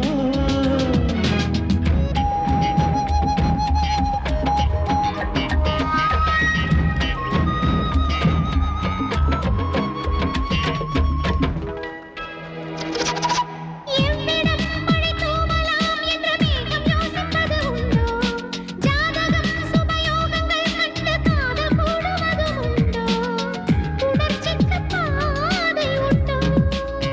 எவ்விடம் மழை தூவலாம் என்ற மேகம் யோசிப்பது உண்டோ ஜாதகம் சுபயோகங்கள் கண்டு காதல் கூடுவது உண்டோ உணர்ச்சிக்கு பாதை உண்டோ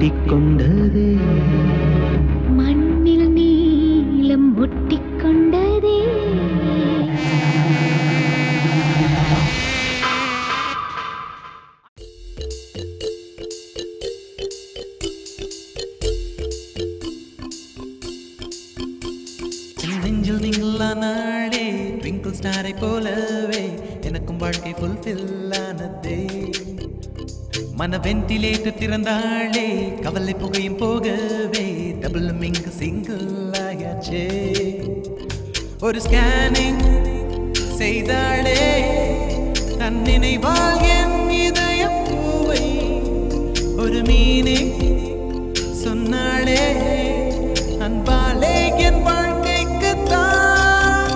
ஒட்டிக்கொண்டதே
மண்ணில் நீலம் ஒட்டிக்கொண்டதே
என் நெஞ்சில் நீங்களா நாளே ட்விங்கிள் ஸ்டாரை போலவே எனக்கும் வாழ்க்கை ஃபுல்ஃபில் ஆனதே மன வென்டிலேட்டர் திறந்தாளே கவலை புகையும் போகவே டபுள் இங்கு சிங்கிள் ஆயாச்சே ஒரு ஸ்கேனிங் செய்தாளே தன் நினைவால் என் இதய பூவை ஒரு மீனே சொன்னாளே அன்பாலே என் வாழ்க்கைக்கு தான்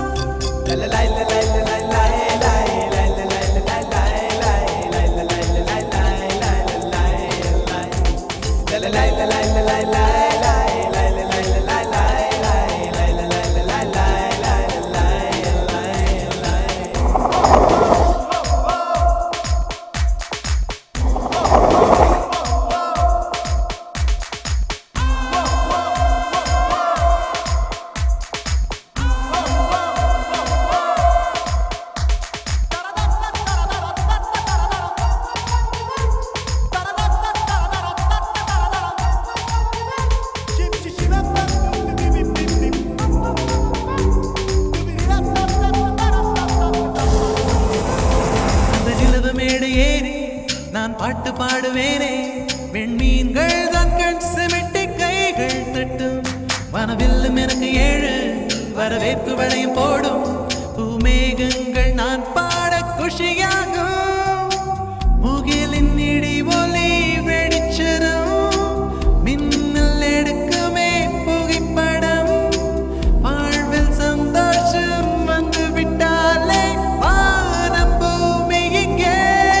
அந்த நிலவு மேடை ஏறி நான் பாட்டு பாடுவேனே வெண்மீன்கள் தான் கண் சிமிட்டி கைகள் தட்டும் வனவில்லும் எனக்கு ஏழு வரவேற்பு வளையும் போடும் பூமேகங்கள் நான் பாட குஷியாகும் முகிலின் இடி ஒலி வெடிச்சதும் மின்னல் எடுக்குமே புகைப்படம் வாழ்வில் சந்தோஷம் வந்து விட்டாலே வானம் பூமி இங்கே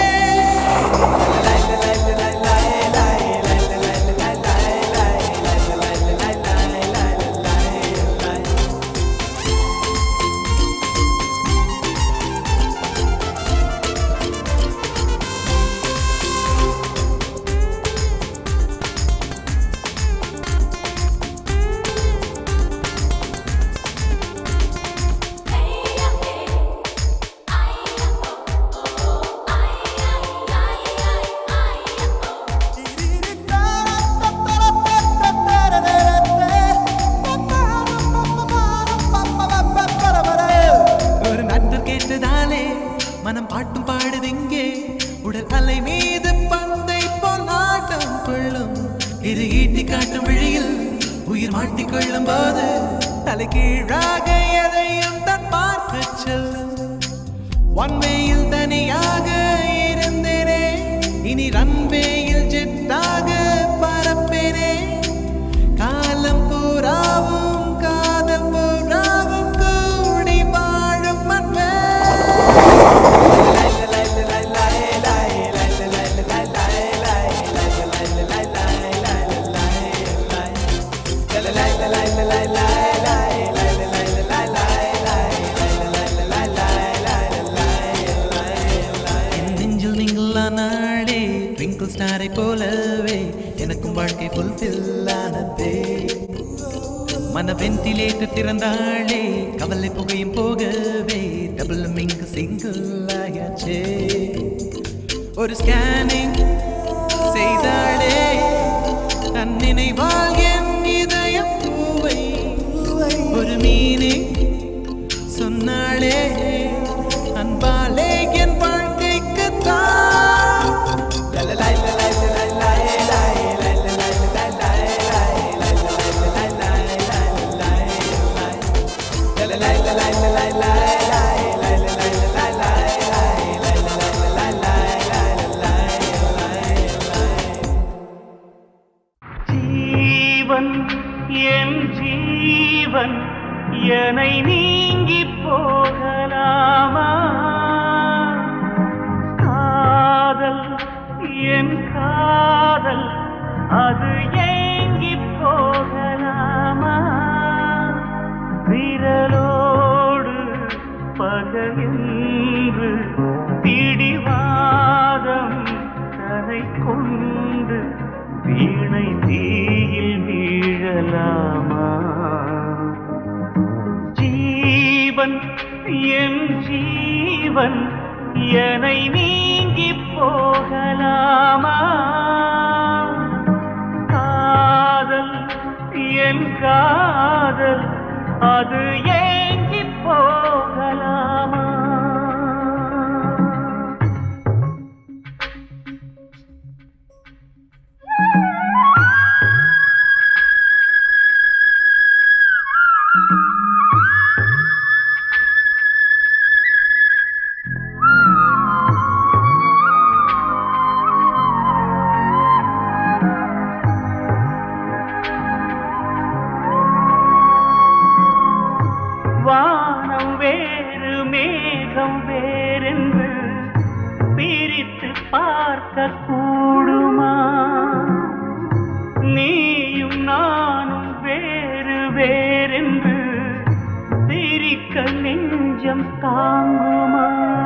ஒரு நட்டு கேட்டதாலே மனம் பாட்டும் பாடுதிங்கே உடல் அலை மீது பந்தை போல் ஆட்டம் கொள்ளும் இரு ஈட்டி காட்டும் விழியில் உயிர் மாட்டிக்கொள்ளும் போது தலை கீழாக எதையும் தன் பார்க்க செல்லும் ஒன்வேயில் தனியாக இருந்தேனே இனி ரன்வேயில் ஜெட்டாக பரப்பேனே காலம் பூராவும் காதல் பூராவும் கூடி வாழும் அன்பே என் நெஞ்சில் நீங்களா நாளே ட்விங்கிள் ஸ்டாரை போலவே எனக்கும் வாழ்க்கை ஃபுல்ஃபில் ஆனதே மன வென்டிலேட்டர் திறந்தாளே கவலை புகையும் போகவே டபுள் இங்கு சிங்கிள் ஆயாச்சே ஒரு ஸ்கேனிங் செய்தாளே தன் நினைவால் என் இதய பூவை ஒரு மீனே சொன்னாளே அன்பாலே என் வாழ்க்கைக்கு தான்
ஜீவன் என் ஜீவன் என்னை நீங்கி போகலாமா காதல் என் காதல் அது ஏங்கி போகலாமா விரலோடு பகையென்று பிடிவாதம் தனை கொண்டு வீணை என் ஜீவன் என்னை நீங்கி போகலாமா காதல் என் காதல் அது ஏங்கி போகலாமா வானம் வேறு மேகம் வேறென்று பிரித்து பார்க்க கூடுமா நீயும் நானும் வேறு வேறென்று பிரிக்க நெஞ்சம் தாங்குமா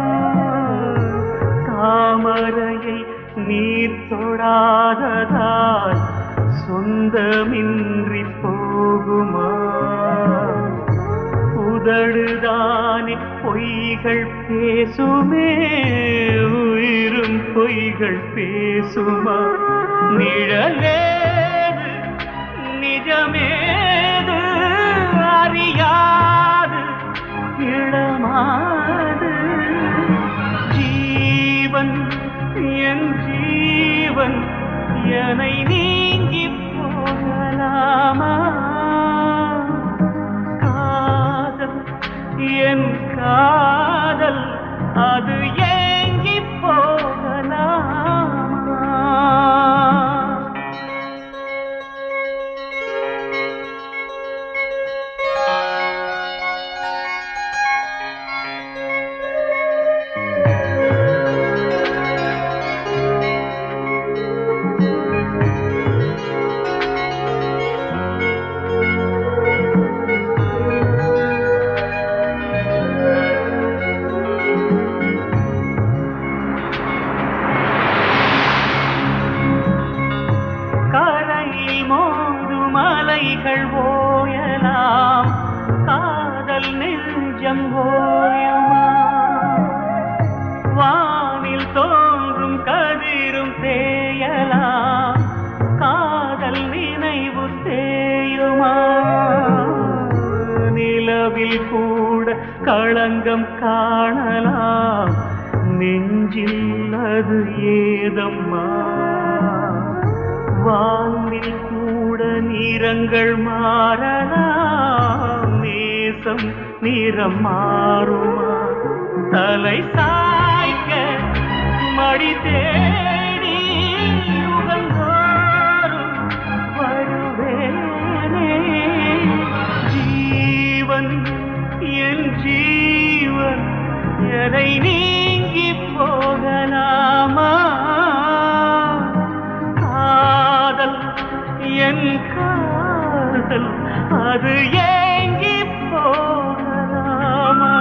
தாமரையை நீர் தொடாததால் சொந்தமின்றி போகுமா உதடுதானே பொய்கள் பேசுமே உயிரும் பொய்கள் பேசுமா நிழலேது நிஜமேது அறியாது இளமாது ஜீவன் என் ஜீவன் என்னை நீங்கி போகலாமா காதல் என் காதல் அது ஏங்கி போகலாமா கரையில் மோதும் அலைகள் ஓயலாம் காதல் நெஞ்சம் ஓயுமா வானில் தோன்றும் கதிரும் தேயலாம் காதல் நினைவு தேயுமா நிலவில் கூட களங்கம் காணலாம் நெஞ்சில் அது ஏதம்மா வானில் கூட நிறங்கள் மாறலாம் நேசம் நிறம் மாறுமா தலை சாய்க்க மடி தேடி உகந்தோறும் வருவேனே ஜீவன் என் ஜீவன் எதை நீங்கி போகலாமா காதல் என் காதல் அது ஏங்கி போகலாமா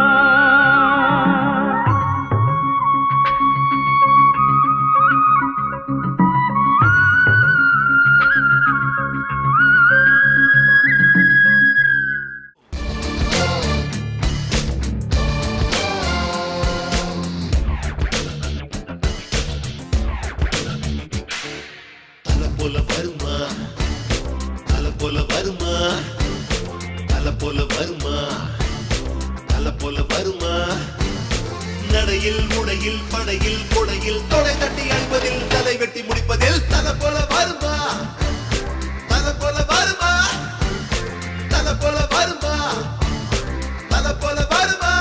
தலை போல வருமா தலை போல வருமா தலை போல வருமா தலை போல வருமா நடையில் உடையில் படையில் கொடையில் தொடை தட்டி அழிப்பதில் தலை வெட்டி முடிப்பதில் தலை போல வருமா தலை போல வருமா தலை போல வருமா தலை போல வருமா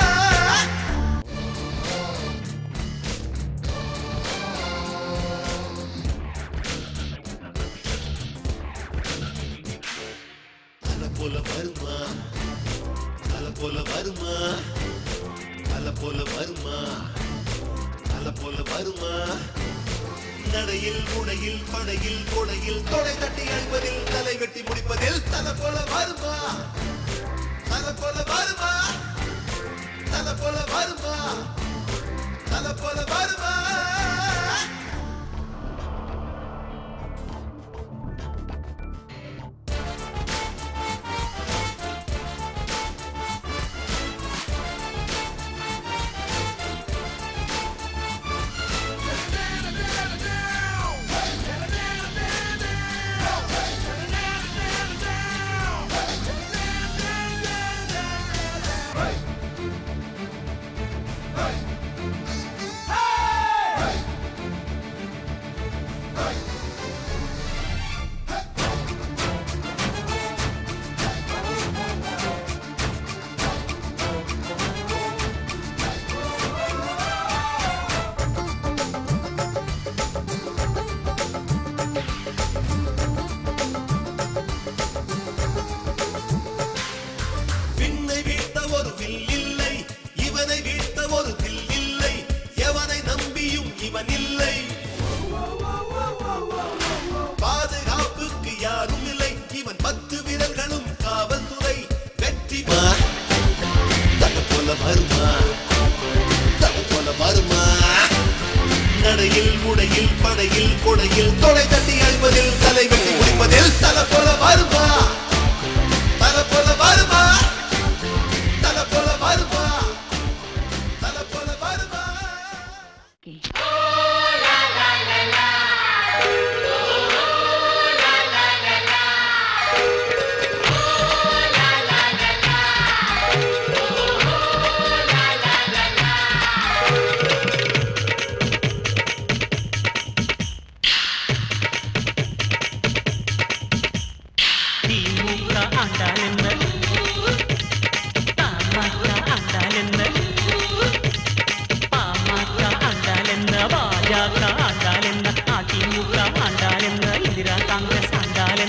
தலை போல வருமா தலை போல வருமா தலை போல வருமா தலை போல வருமா நடையில் உடையில் படையில் கொடையில் தொடை தட்டி அழிப்பதில் தலை வெட்டி முடிப்பதில் தலை போல வருமா தலை போல வருமா தலை போல வருமா தலை போல வருமா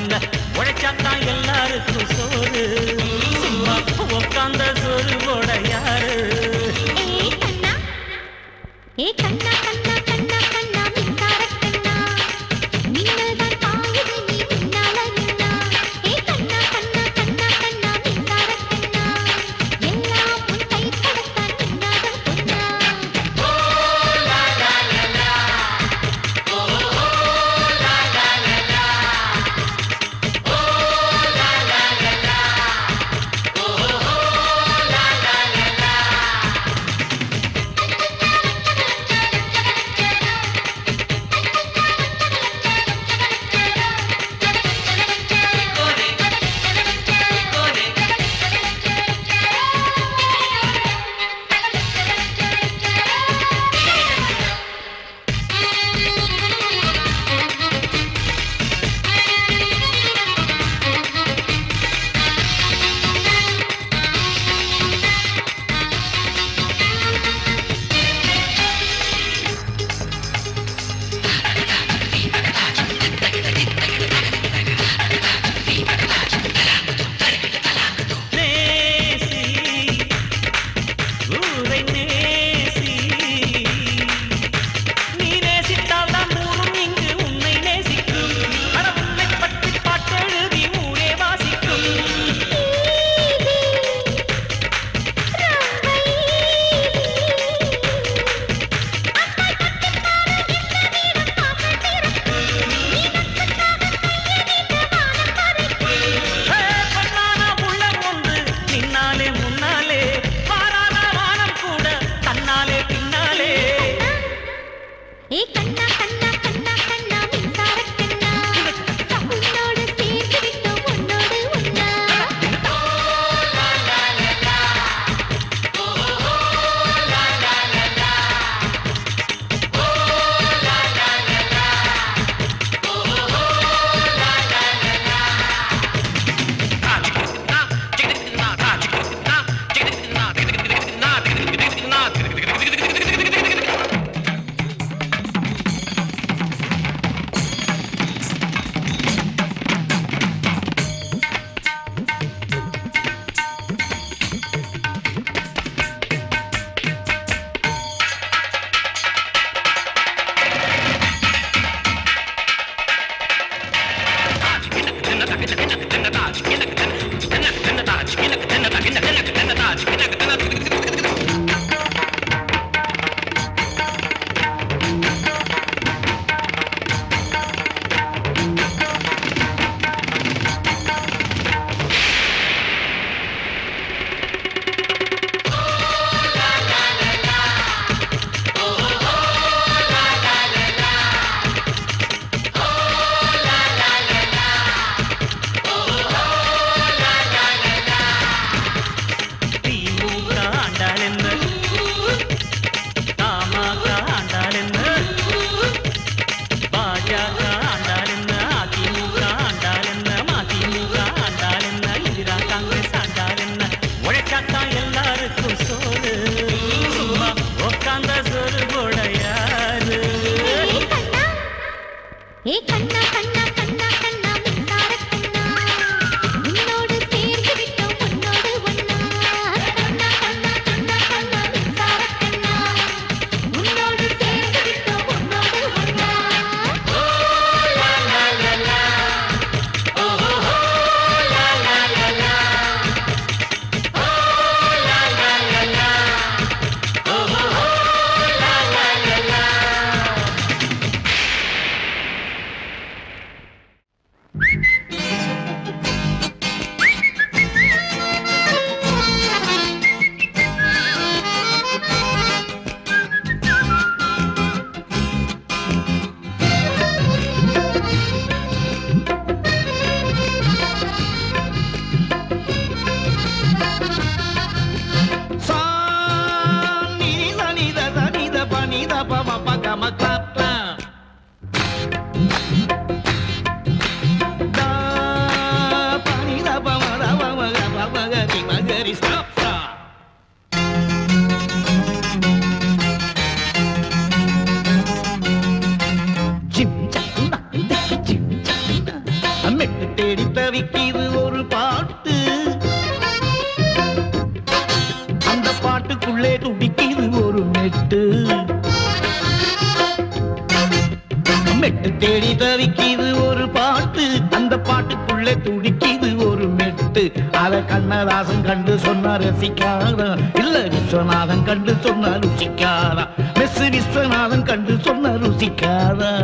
என்ன உழைச்சாத்தான் எல்லாருக்கும் சோறு சும்மா உட்காந்த சோறு போட யாரு
ஏ கண்ணா ஏ கண்ணா கண்ணா கண்ணா கண்ணா மின்சார கண்ணா மின்னல் தான் பாயுது நீ மின்னால நின்னா ஏ கண்ணா கண்ணா கண்ணா கண்ணா மின்சார கண்ணா எல்லாம் உன் கைப்படத்தான் மின்னாத பொன்னா
நேசி ஊரை நேசி நீ நேசித்தால் தான் ஊரும் இங்கு உன்னை நேசிக்கும் அட உன்னை பற்றி பாட்டெழுதி ஊரே வாசிக்கும் ஹே, பொன்னான உள்ளம் ஒன்று நின்னாலே முன்னாலே மாறாத வானம் கூட தன்னாலே பின்னாலே
ஏ கண்ணா கண்ணா கண்ணா கண்ணா மின்சார கண்ணா உன்னோடு சேர்த்து விட்டோம் உன்னோடு ஒன்னா
ஓ
தேடி தவிக்கிது ஒரு பாட்டு அந்த பாட்டுக்குள்ளே துடிக்கிது ஒரு மெட்டு மெட்டு தேடி தவிக்கிது ஒரு பாட்டு அந்த பாட்டுக்குள்ளே துடிக்கிது ஒரு மெட்டு அத கண்ணதாசன் கண்டு சொன்னா ரசிக்காதா இல்ல விஸ்வநாதன் கண்டு சொன்னா ருசிக்காதா மெஸ் விஸ்வநாதன் கண்டு சொன்னா ருசிக்காதா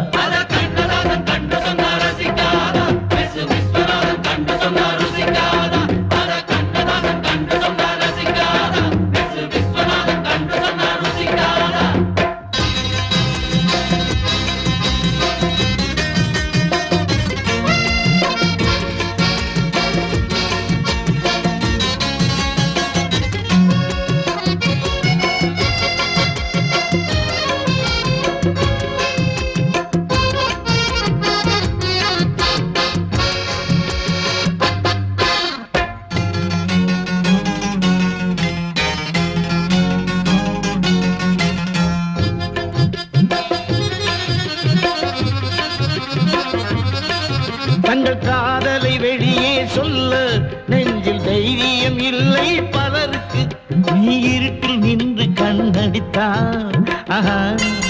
தங்கள் காதலை வெளியே சொல்ல நெஞ்சில் தைரியம் இல்லை பலருக்கு நீ இருட்டில் நின்று கண்ணடித்தான் ஆஹா.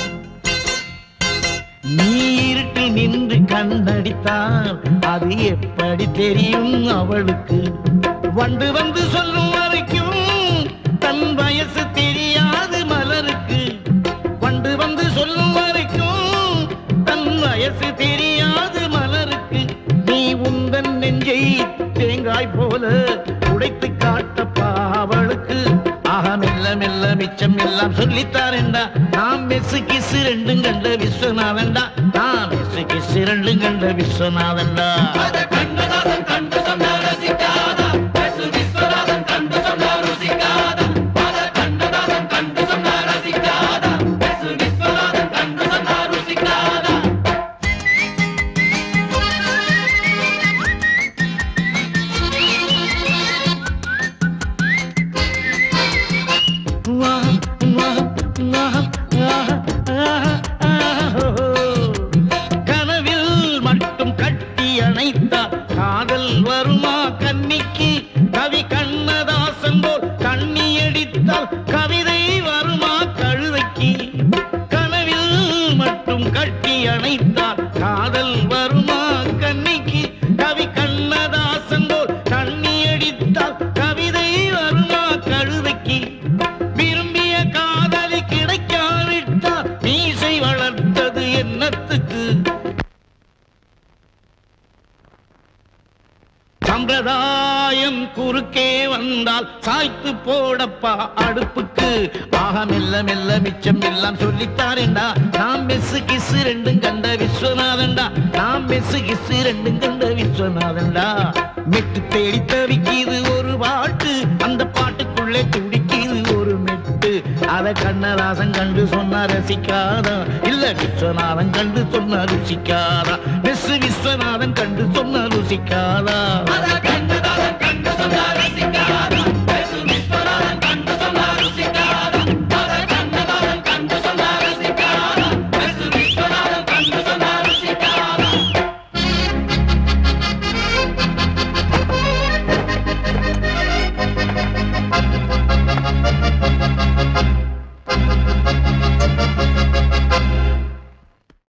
நீ இருட்டில் நின்று கண்ணடித்தான் அது எப்படி தெரியும் அவளுக்கு வண்டு வந்து சொல்லும் வரைக்கும் தன் வயசு தெரியாது மலருக்கு வண்டு வந்து சொல்லும் வரைக்கும் தன் வயசு தெரியாது மலருக்கு நீ உந்தன் நெஞ்சை தேங்காய் போல உடைத்து காட்டப்பா அவளுக்கு ஆக மெல்ல மெல்ல மிச்சம் எல்லாம் சொல்லித்தாரேண்டா நாம் மெஸ்ஸு கிசு ரெண்டும் கண்ட விஸ்வநாதன்டா நாம் மெஸ்ஸு கிசு ரெண்டும் கண்ட விஸ்வநாதன்டா வா, வா, வா, வா, ஆ, ஆ, ஓ. கனவில் மட்டும் கட்டி அணைத்தார் காதல் வருமா கன்னிக்கு கவி கண்ணதாசன் போல் கண்ணி அடித்தால் கவிதை வருமா கழுதைக்கு கனவில் மட்டும் கட்டி அணைத்தார் காதல் வருமா கன்னிக்கு கவி கண்ணதாசன் போல் கண்ணி அடித்தால் கவிதை வருமா கழுதைக்கு விரும்பிய காதலி கிடைக்காவிட்டால் மீசை வளர்த்தது என்னத்துக்கு சம்பிரதாயம் குறுக்கே வந்தால் சாய்த்து போடப்பா அடுப்புக்கு ஆக மெல்ல மெல்ல மிச்சம் எல்லாம் சொல்லித்தாரேண்டா நாம் மெஸ்ஸு கிசு ரெண்டும் கண்ட விஸ்வநாதன்டா நாம் மெஸ்ஸு கிசு ரெண்டும் கண்ட விஸ்வநாதன்டா மெட்டு தேடி தவிக்கிது ஒரு பாட்டு அந்த பாட்டுக்குள்ளே துடிக்கிது ஒரு மெட்டு அத கண்ணதாசன் கண்டு சொன்னா ரசிக்காதா இல்ல விஸ்வநாதன் கண்டு சொன்னா ருசிக்காதா மெஸ் விஸ்வநாதன் கண்டு சொன்னா ருசிக்காதா